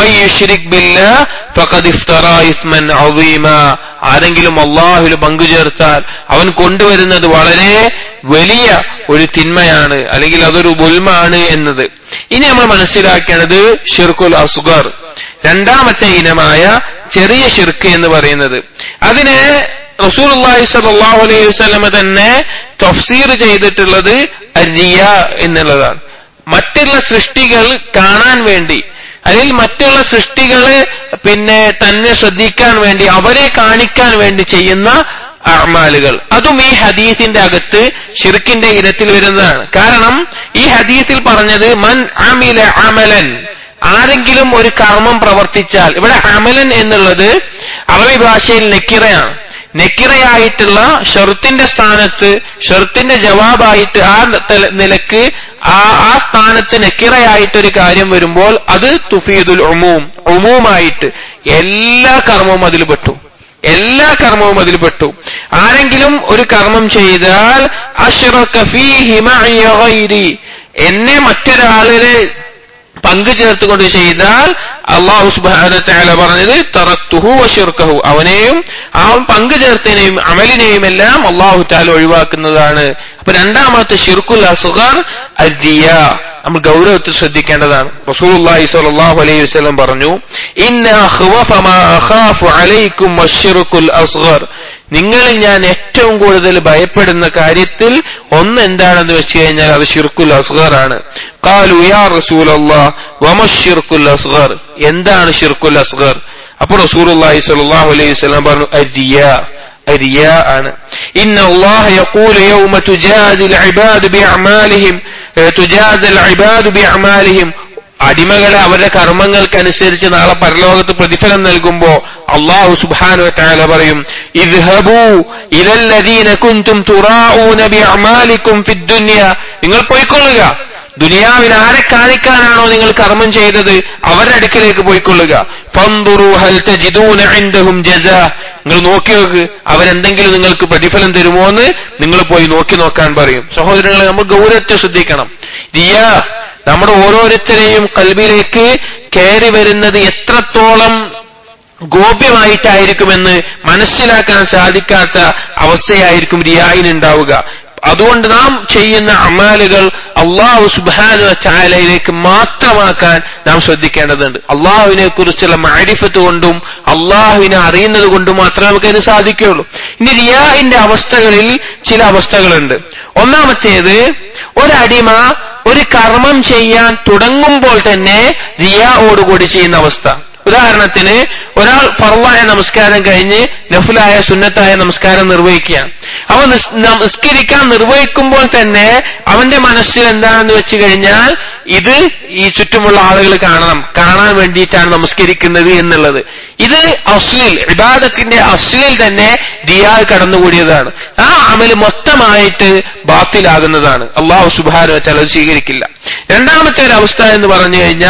ആരെങ്കിലും അള്ളാഹുവിൽ പങ്കു ചേർത്താൽ അവൻ കൊണ്ടുവരുന്നത് വളരെ വലിയ ഒരു തിന്മയാണ് അല്ലെങ്കിൽ അതൊരു ബുൽമാണ് എന്നത് ഇനി നമ്മൾ മനസ്സിലാക്കേണ്ടത് ഷിർക്കുൽ അസുഗർ രണ്ടാമത്തെ ഇനമായ ചെറിയ ഷിർക്ക് എന്ന് പറയുന്നത് അതിന് റസൂലുള്ളാഹി സ്വല്ലല്ലാഹു അലൈഹി വസല്ലമ തന്നെ തഫ്സീർ ചെയ്തിട്ടുള്ളത് റിയ എന്നുള്ളതാണ് മറ്റുള്ള സൃഷ്ടികൾ കാണാൻ വേണ്ടി അല്ലെങ്കിൽ മറ്റുള്ള സൃഷ്ടികള് പിന്നെ തന്നെ ശ്രദ്ധിക്കാൻ വേണ്ടി അവരെ കാണിക്കാൻ വേണ്ടി ചെയ്യുന്ന അമാലുകൾ അതും ഈ ഹദീസിന്റെ അകത്ത് ഷിർക്കിന്റെ ഇനത്തിൽ വരുന്നതാണ് കാരണം ഈ ഹദീസിൽ പറഞ്ഞത് മൻ അമില അമലൻ ആരെങ്കിലും ഒരു കർമ്മം പ്രവർത്തിച്ചാൽ ഇവിടെ അമലൻ എന്നുള്ളത് അറബി ഭാഷയിൽ നെക്കിറയാണ് നെക്കിറയായിട്ടുള്ള ഷെറുത്തിന്റെ സ്ഥാനത്ത് ഷെറുത്തിന്റെ ജവാബായിട്ട് ആ നിലക്ക് ആ ആ സ്ഥാനത്ത് നെക്കിറയായിട്ടൊരു കാര്യം വരുമ്പോൾ അത് തുഫീദുൽ ഉമൂം ഉമൂമായിട്ട് എല്ലാ കർമ്മവും അതിൽ പെട്ടു എല്ലാ കർമ്മവും അതിൽ പെട്ടു ആരെങ്കിലും ഒരു കർമ്മം ചെയ്താൽ എന്നെ മറ്റൊരാളിനെ പങ്കു ചേർത്തുകൊണ്ട് ചെയ്താൽ അള്ളാഹു സുബാന പറഞ്ഞത് തറത്തുഹു വഷിർക്കഹു അവനെയും അവൻ പങ്കു ചേർത്തതിനെയും അമലിനെയും എല്ലാം അള്ളാഹു താല ഒഴിവാക്കുന്നതാണ് അപ്പൊ രണ്ടാമത്തെ ഷിർക്കുൽ അസുഖർ അരിയ നമ്മൾ ഗൗരവത്തിൽ ശ്രദ്ധിക്കേണ്ടതാണ് റസൂലുള്ളാഹി സ്വല്ലല്ലാഹു അലൈഹി വസല്ലം പറഞ്ഞു ഇന്ന അഖ്വഫ മാ അഖാഫു അലൈക്കും അശ്ശിർക്കുൽ അസ്ഗർ നിങ്ങളിൽ ഞാൻ ഏറ്റവും കൂടുതൽ ഭയപ്പെടുന്ന കാര്യത്തിൽ ഒന്ന് എന്താണെന്ന് വെച്ച് കഴിഞ്ഞാൽ അത് ഷിർക്കുൽ അസ്ഗർ ആണ് കാലു യാ റസൂലല്ലാ വമഷിർക്കുൽ അസ്ഗർ എന്താണ് ഷിർക്കുൽ അസ്ഗർ അപ്പോൾ റസൂലുള്ളാഹി സ്വല്ലല്ലാഹു അലൈഹി വസല്ലം പറഞ്ഞു അരിയ അരിയ ആണ് ഇന്ന അല്ലാഹ യഖൂലു യൗമ തുജാസിൽ ഇബാദു ബിഅമാലിഹിം തുജാസൽ ഇബാദു ബിഅമാലിഹിം അടിമകളെ അവരുടെ കർമ്മങ്ങൾക്കനുസരിച്ച് നാളെ പരലോകത്ത് പ്രതിഫലം നൽകുമ്പോ അള്ളാഹു സുബ്ഹാനഹു വതആല പറയും ഇദ്ഹബൂ ഇലല്ലദീന കുൻതും തുറാഊന ബിഅമാലിക്കും ഫിദ്ദുനിയ നിങ്ങൾ പോയിക്കൊള്ളുക ദുനിയാവിൽ ആരെ കാണിക്കാനാണോ നിങ്ങൾ കർമ്മം ചെയ്തത് അവരുടെ അടുക്കലേക്ക് പോയിക്കൊള്ളുക ഫന്ദുറു ഹൽ തജിദൂന ഇൻദഹും ജസാ നിങ്ങൾ നോക്കി നോക്ക് അവരെന്തെങ്കിലും നിങ്ങൾക്ക് പ്രതിഫലം തരുമോ എന്ന് നിങ്ങൾ പോയി നോക്കി നോക്കാൻ പറയും സഹോദരങ്ങളെ നമ്മൾ ഗൗരവത്തെ ശ്രദ്ധിക്കണം റിയ നമ്മുടെ ഓരോരുത്തരെയും കൽബിലേക്ക് കയറി വരുന്നത് എത്രത്തോളം ഗോപ്യമായിട്ടായിരിക്കുമെന്ന് മനസ്സിലാക്കാൻ സാധിക്കാത്ത അവസ്ഥയായിരിക്കും റിയായിനുണ്ടാവുക അതുകൊണ്ട് നാം ചെയ്യുന്ന അമാലുകൾ അള്ളാഹു സുബാനു ചായലയിലേക്ക് മാത്രമാക്കാൻ നാം ശ്രദ്ധിക്കേണ്ടതുണ്ട് അള്ളാഹുവിനെ കുറിച്ചുള്ള മാരിഫത്ത് കൊണ്ടും അള്ളാഹുവിനെ അറിയുന്നത് കൊണ്ടും മാത്രമേ നമുക്ക് അതിന് സാധിക്കുകയുള്ളൂ ഇനി റിയാഹിന്റെ അവസ്ഥകളിൽ ചില അവസ്ഥകളുണ്ട് ഒന്നാമത്തേത് ഒരടിമ ഒരു കർമ്മം ചെയ്യാൻ തുടങ്ങുമ്പോൾ തന്നെ റിയായോടുകൂടി ചെയ്യുന്ന അവസ്ഥ ഉദാഹരണത്തിന് ഒരാൾ ഫർവായ നമസ്കാരം കഴിഞ്ഞ് നഫുലായ സുന്നത്തായ നമസ്കാരം നിർവഹിക്കുകയാണ് അവൻ നിസ്കരിക്കാൻ നിർവഹിക്കുമ്പോൾ തന്നെ അവന്റെ മനസ്സിൽ എന്താണെന്ന് വെച്ച് കഴിഞ്ഞാൽ ഇത് ഈ ചുറ്റുമുള്ള ആളുകൾ കാണണം കാണാൻ വേണ്ടിയിട്ടാണ് നമസ്കരിക്കുന്നത് എന്നുള്ളത് ഇത് അസ്ലിൽ ഇബാദത്തിന്റെ അസ്ലിൽ തന്നെ ദിയാൽ കടന്നുകൂടിയതാണ് ആ അമല് മൊത്തമായിട്ട് ബാത്തിലാകുന്നതാണ് അള്ളാഹു സുബാനു വെച്ചാൽ അത് സ്വീകരിക്കില്ല രണ്ടാമത്തെ ഒരു അവസ്ഥ എന്ന് പറഞ്ഞു കഴിഞ്ഞാൽ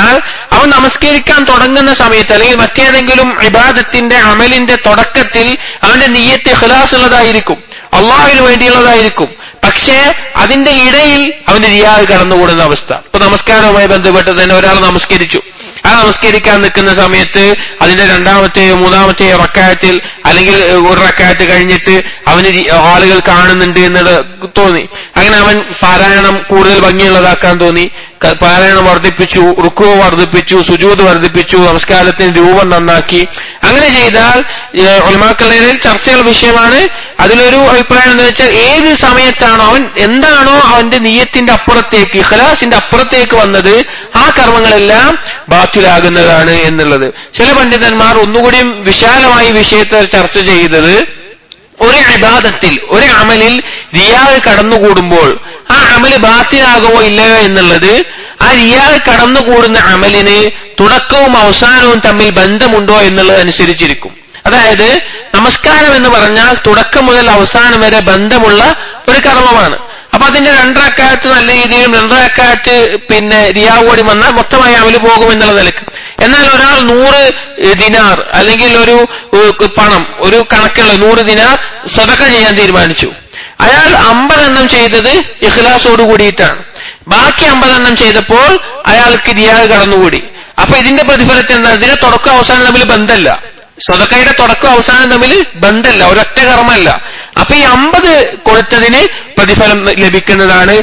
അവൻ നമസ്കരിക്കാൻ തുടങ്ങുന്ന സമയത്ത് അല്ലെങ്കിൽ മറ്റേതെങ്കിലും ഇബാദത്തിന്റെ അമലിന്റെ തുടക്കത്തിൽ അവന്റെ നീയത്ത് ഖലാസ് ഉള്ളതായിരിക്കും അള്ളാഹുവിന് വേണ്ടിയുള്ളതായിരിക്കും പക്ഷേ അതിന്റെ ഇടയിൽ അവന്റെ റിയാദ് കടന്നുകൂടുന്ന അവസ്ഥ ഇപ്പൊ നമസ്കാരവുമായി ബന്ധപ്പെട്ട് തന്നെ ഒരാൾ നമസ്കരിച്ചു ആ നമസ്കരിക്കാൻ നിൽക്കുന്ന സമയത്ത് അതിന്റെ രണ്ടാമത്തെയോ മൂന്നാമത്തെയോ റക്കായത്തിൽ അല്ലെങ്കിൽ ഒരു റക്കായത്ത് കഴിഞ്ഞിട്ട് അവന് രി- ആളുകൾ കാണുന്നുണ്ട് എന്നത് തോന്നി അങ്ങനെ അവൻ പാരായണം കൂടുതൽ ഭംഗിയുള്ളതാക്കാൻ തോന്നി ക- പാരായണം വർദ്ധിപ്പിച്ചു റുക്കുവ വർദ്ധിപ്പിച്ചു സുജൂത് വർദ്ധിപ്പിച്ചു നമസ്കാരത്തിന്റെ രൂപം നന്നാക്കി അങ്ങനെ ചെയ്താൽ ഒളിമാക്കളിൽ ചർച്ചകൾ വിഷയമാണ് അതിലൊരു അഭിപ്രായം എന്താ വെച്ചാൽ ഏത് സമയത്താണോ അവൻ എന്താണോ അവന്റെ നീയത്തിന്റെ അപ്പുറത്തേക്ക് ഇഖലാസിന്റെ അപ്പുറത്തേക്ക് വന്നത് ആ കർമ്മങ്ങളെല്ലാം ബാത്തിലാകുന്നതാണ് എന്നുള്ളത് ചില പണ്ഡിതന്മാർ ഒന്നുകൂടിയും വിശാലമായി വിഷയത്തെ ചർച്ച ചെയ്തത് ഒരു ഇബാദത്തിൽ ഒരു അമലിൽ റിയാവ് കടന്നുകൂടുമ്പോൾ ആ അമല് ബാത്തിലാകുമോ ഇല്ലയോ എന്നുള്ളത് ആ റിയാവ് കടന്നുകൂടുന്ന അമലിന് തുടക്കവും അവസാനവും തമ്മിൽ ബന്ധമുണ്ടോ എന്നുള്ളത് അനുസരിച്ചിരിക്കും അതായത് നമസ്കാരം എന്ന് പറഞ്ഞാൽ തുടക്കം മുതൽ അവസാനം വരെ ബന്ധമുള്ള ഒരു കർമ്മമാണ് അപ്പൊ അതിന്റെ രണ്ടരക്കാലത്ത് നല്ല രീതിയിലും രണ്ടരക്കാലത്ത് പിന്നെ റിയാവ് കൂടി വന്നാൽ മൊത്തമായി അമല് പോകും എന്നുള്ള നിലക്ക് എന്നാൽ ഒരാൾ നൂറ് ദിനാർ അല്ലെങ്കിൽ ഒരു ഏഹ്, പണം ഒരു കണക്കുള്ള നൂറ് ദിനാർ സ്വതക്ക ചെയ്യാൻ തീരുമാനിച്ചു അയാൾ അമ്പതെണ്ണം ചെയ്തത് ഇഖ്ലാസോട് കൂടിയിട്ടാണ് ബാക്കി അമ്പതെണ്ണം ചെയ്തപ്പോൾ അയാൾക്ക് റിയാവ് കടന്നുകൂടി അപ്പൊ ഇതിന്റെ പ്രതിഫലത്തിൽ എന്താ ഇതിന്റെ തുടക്കം അവസാനം തമ്മിൽ ബന്ധമല്ല സ്വതക്കയുടെ തുടക്കം അവസാനം തമ്മിൽ ബന്ധമല്ല ഒരൊറ്റ കർമ്മമല്ല അപ്പൊ ഈ അമ്പത് കൊടുത്തതിന് പ്രതിഫലം ലഭിക്കുന്നതാണ്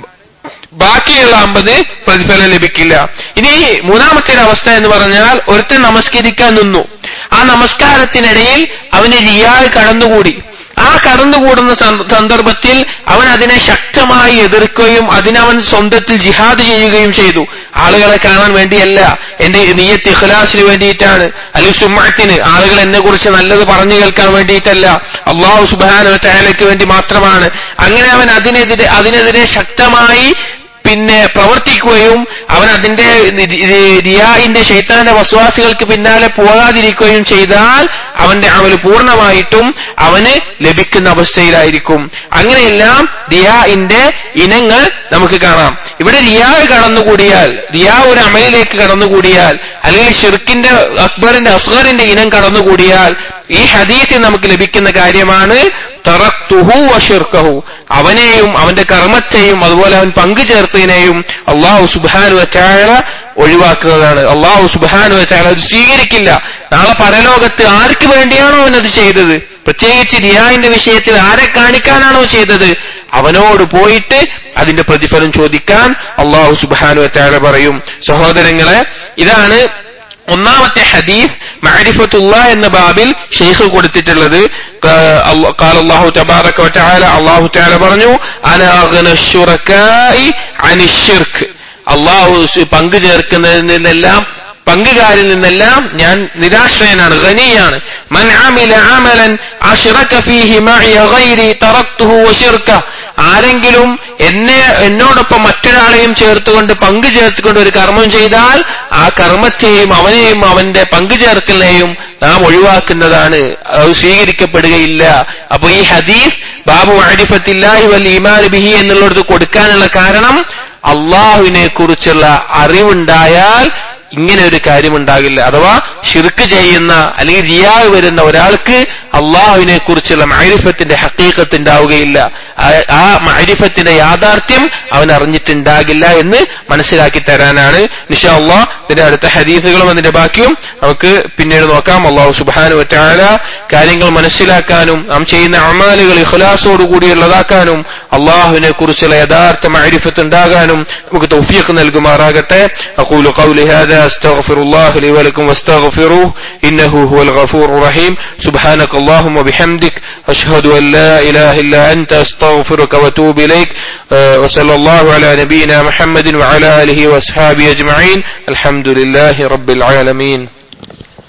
ബാക്കിയുള്ള അമ്പത് പ്രതിഫലം ലഭിക്കില്ല ഇനി മൂന്നാമത്തെ ഒരു അവസ്ഥ എന്ന് പറഞ്ഞാൽ ഒരുത്തൻ നമസ്കരിക്കാൻ നിന്നു ആ നമസ്കാരത്തിനിടയിൽ അവന് റിയാൽ കടന്നുകൂടി ആ കടന്നുകൂടുന്ന സന്ദ- സന്ദർഭത്തിൽ അവൻ അതിനെ ശക്തമായി എതിർക്കുകയും അതിനവൻ സ്വന്തത്തിൽ ജിഹാദ് ചെയ്യുകയും ചെയ്തു ആളുകളെ കാണാൻ വേണ്ടിയല്ല എന്റെ നീയത്ത് ഇഖ്ലാസിന് വേണ്ടിയിട്ടാണ് അല്ലെങ്കിൽ സുമ്മത്തിന് ആളുകൾ എന്നെ കുറിച്ച് നല്ലത് പറഞ്ഞു കേൾക്കാൻ വേണ്ടിയിട്ടല്ല അള്ളാഹു സുബാന ടയലയ്ക്ക് വേണ്ടി മാത്രമാണ് അങ്ങനെ അവൻ അതിനെതിരെ അതിനെതിരെ ശക്തമായി പിന്നെ പ്രവർത്തിക്കുകയും അവൻ അതിന്റെ രി- രി- റിയായിന്റെ ശൈത്താന്റെ വസ്വാസികൾക്ക് പിന്നാലെ പോകാതിരിക്കുകയും ചെയ്താൽ അവന്റെ അമല് പൂർണ്ണമായിട്ടും അവന് ലഭിക്കുന്ന അവസ്ഥയിലായിരിക്കും അങ്ങനെയെല്ലാം റിയായിന്റെ ഇനങ്ങൾ നമുക്ക് കാണാം ഇവിടെ റിയാ കടന്നുകൂടിയാൽ റിയാ ഒരു അമലിലേക്ക് കടന്നുകൂടിയാൽ അല്ലെങ്കിൽ ഷിർക്കിന്റെ അക്ബറിന്റെ അസ്ഗറിന്റെ ഇനം കടന്നുകൂടിയാൽ ഈ ഹദീസിൽ നമുക്ക് ലഭിക്കുന്ന കാര്യമാണ് തറക്തുഹു വഷിർക്കഹു അവനെയും അവന്റെ കർമ്മത്തെയും അതുപോലെ അവൻ പങ്കുചേർത്തതിനെയും അള്ളാഹു സുബാനു വച്ചായ ഒഴിവാക്കുന്നതാണ് അള്ളാഹു സുബാനു വച്ചാൽ അത് സ്വീകരിക്കില്ല നാളെ പരലോകത്ത് ആർക്ക് വേണ്ടിയാണോ അവൻ അത് ചെയ്തത് പ്രത്യേകിച്ച് റിയാന്റെ വിഷയത്തിൽ ആരെ കാണിക്കാനാണോ ചെയ്തത് അവനോട് പോയിട്ട് അതിന്റെ പ്രതിഫലം ചോദിക്കാൻ അള്ളാഹു സുബാനു വച്ചാല പറയും സഹോദരങ്ങളെ ഇതാണ് ഒന്നാമത്തെ ഹദീസ് മഅരിഫത്തുള്ള എന്ന ബാബിൽ ഷെയ്ഖ് കൊടുത്തിട്ടുള്ളത് ക- അല്ല- قال الله تبارك وتعالى അള്ളാഹു തആല പറഞ്ഞു അന അഗ്ന ശുറക്കായി അനി ഷിർക്ക് അള്ളാഹു സ് പങ്കു ചേർക്കുന്നതിൽ നിന്നെല്ലാം പങ്കുകാരിൽ നിന്നെല്ലാം ഞാൻ നിരാശ്രയനാണ് ഖനിയാണ് മൻ ആമില ആമലൻ അശ്റക ഫീഹി മഅി ഗൈരി തറക്തുഹു വശിർക ആരെങ്കിലും എന്നെ എന്നോടൊപ്പം മറ്റൊരാളെയും ചേർത്തുകൊണ്ട് പങ്കു ചേർത്തുകൊണ്ട് ഒരു കർമ്മം ചെയ്താൽ ആ കർമ്മത്തെയും അവനെയും അവന്റെ പങ്കു ചേർക്കലിനെയും നാം ഒഴിവാക്കുന്നതാണ് അത് സ്വീകരിക്കപ്പെടുകയില്ല അപ്പൊ ഈ ഹദീസ് ബാബു അരിഫത്തില്ലാഹി വൽ ഈമാൻ ബിഹി എന്നുള്ളത് കൊടുക്കാനുള്ള കാരണം അള്ളാഹുവിനെ കുറിച്ചുള്ള അറിവുണ്ടായാൽ ഇങ്ങനെ ഒരു കാര്യമുണ്ടാകില്ല അഥവാ ഷിർക്ക് ചെയ്യുന്ന അല്ലെങ്കിൽ റിയാവ് വരുന്ന ഒരാൾക്ക് അള്ളാഹുവിനെ കുറിച്ചുള്ള മൈരിഫത്തിന്റെ ഹക്കീക്കത്ത് ഉണ്ടാവുകയില്ല ആ- ആ മൈരിഫത്തിന്റെ യാഥാർത്ഥ്യം അവൻ അറിഞ്ഞിട്ടുണ്ടാകില്ല എന്ന് മനസ്സിലാക്കി തരാനാണ് നിഷാ അള്ളാഹ് ഇതിന്റെ അടുത്ത ഹദീസുകളും അതിന്റെ ബാക്കിയും നമുക്ക് പിന്നീട് നോക്കാം അള്ളാഹു സുബാനു വറ്റാല കാര്യങ്ങൾ മനസ്സിലാക്കാനും നാം ചെയ്യുന്ന അമാലുകൾ ഇഖ്ലാസോട് കൂടിയുള്ളതാക്കാനും അള്ളാഹുവിനെ കുറിച്ചുള്ള യഥാർത്ഥ മൈരിഫത്ത് ഉണ്ടാകാനും നമുക്ക് തൗഫീഖ് നൽകുമാറാകട്ടെ أقول قولي هذا أستغفر الله لي ولكم واستغفروه إنه هو الغفور الرحيم سبحانك اللهم وبحمدك أشهد أن لا إله إلا أنت أستغفرك وأتوب إليك آه، وصلى الله على نبينا محمد وعلى آله وأصحابه أجمعين الحمد لله رب العالمين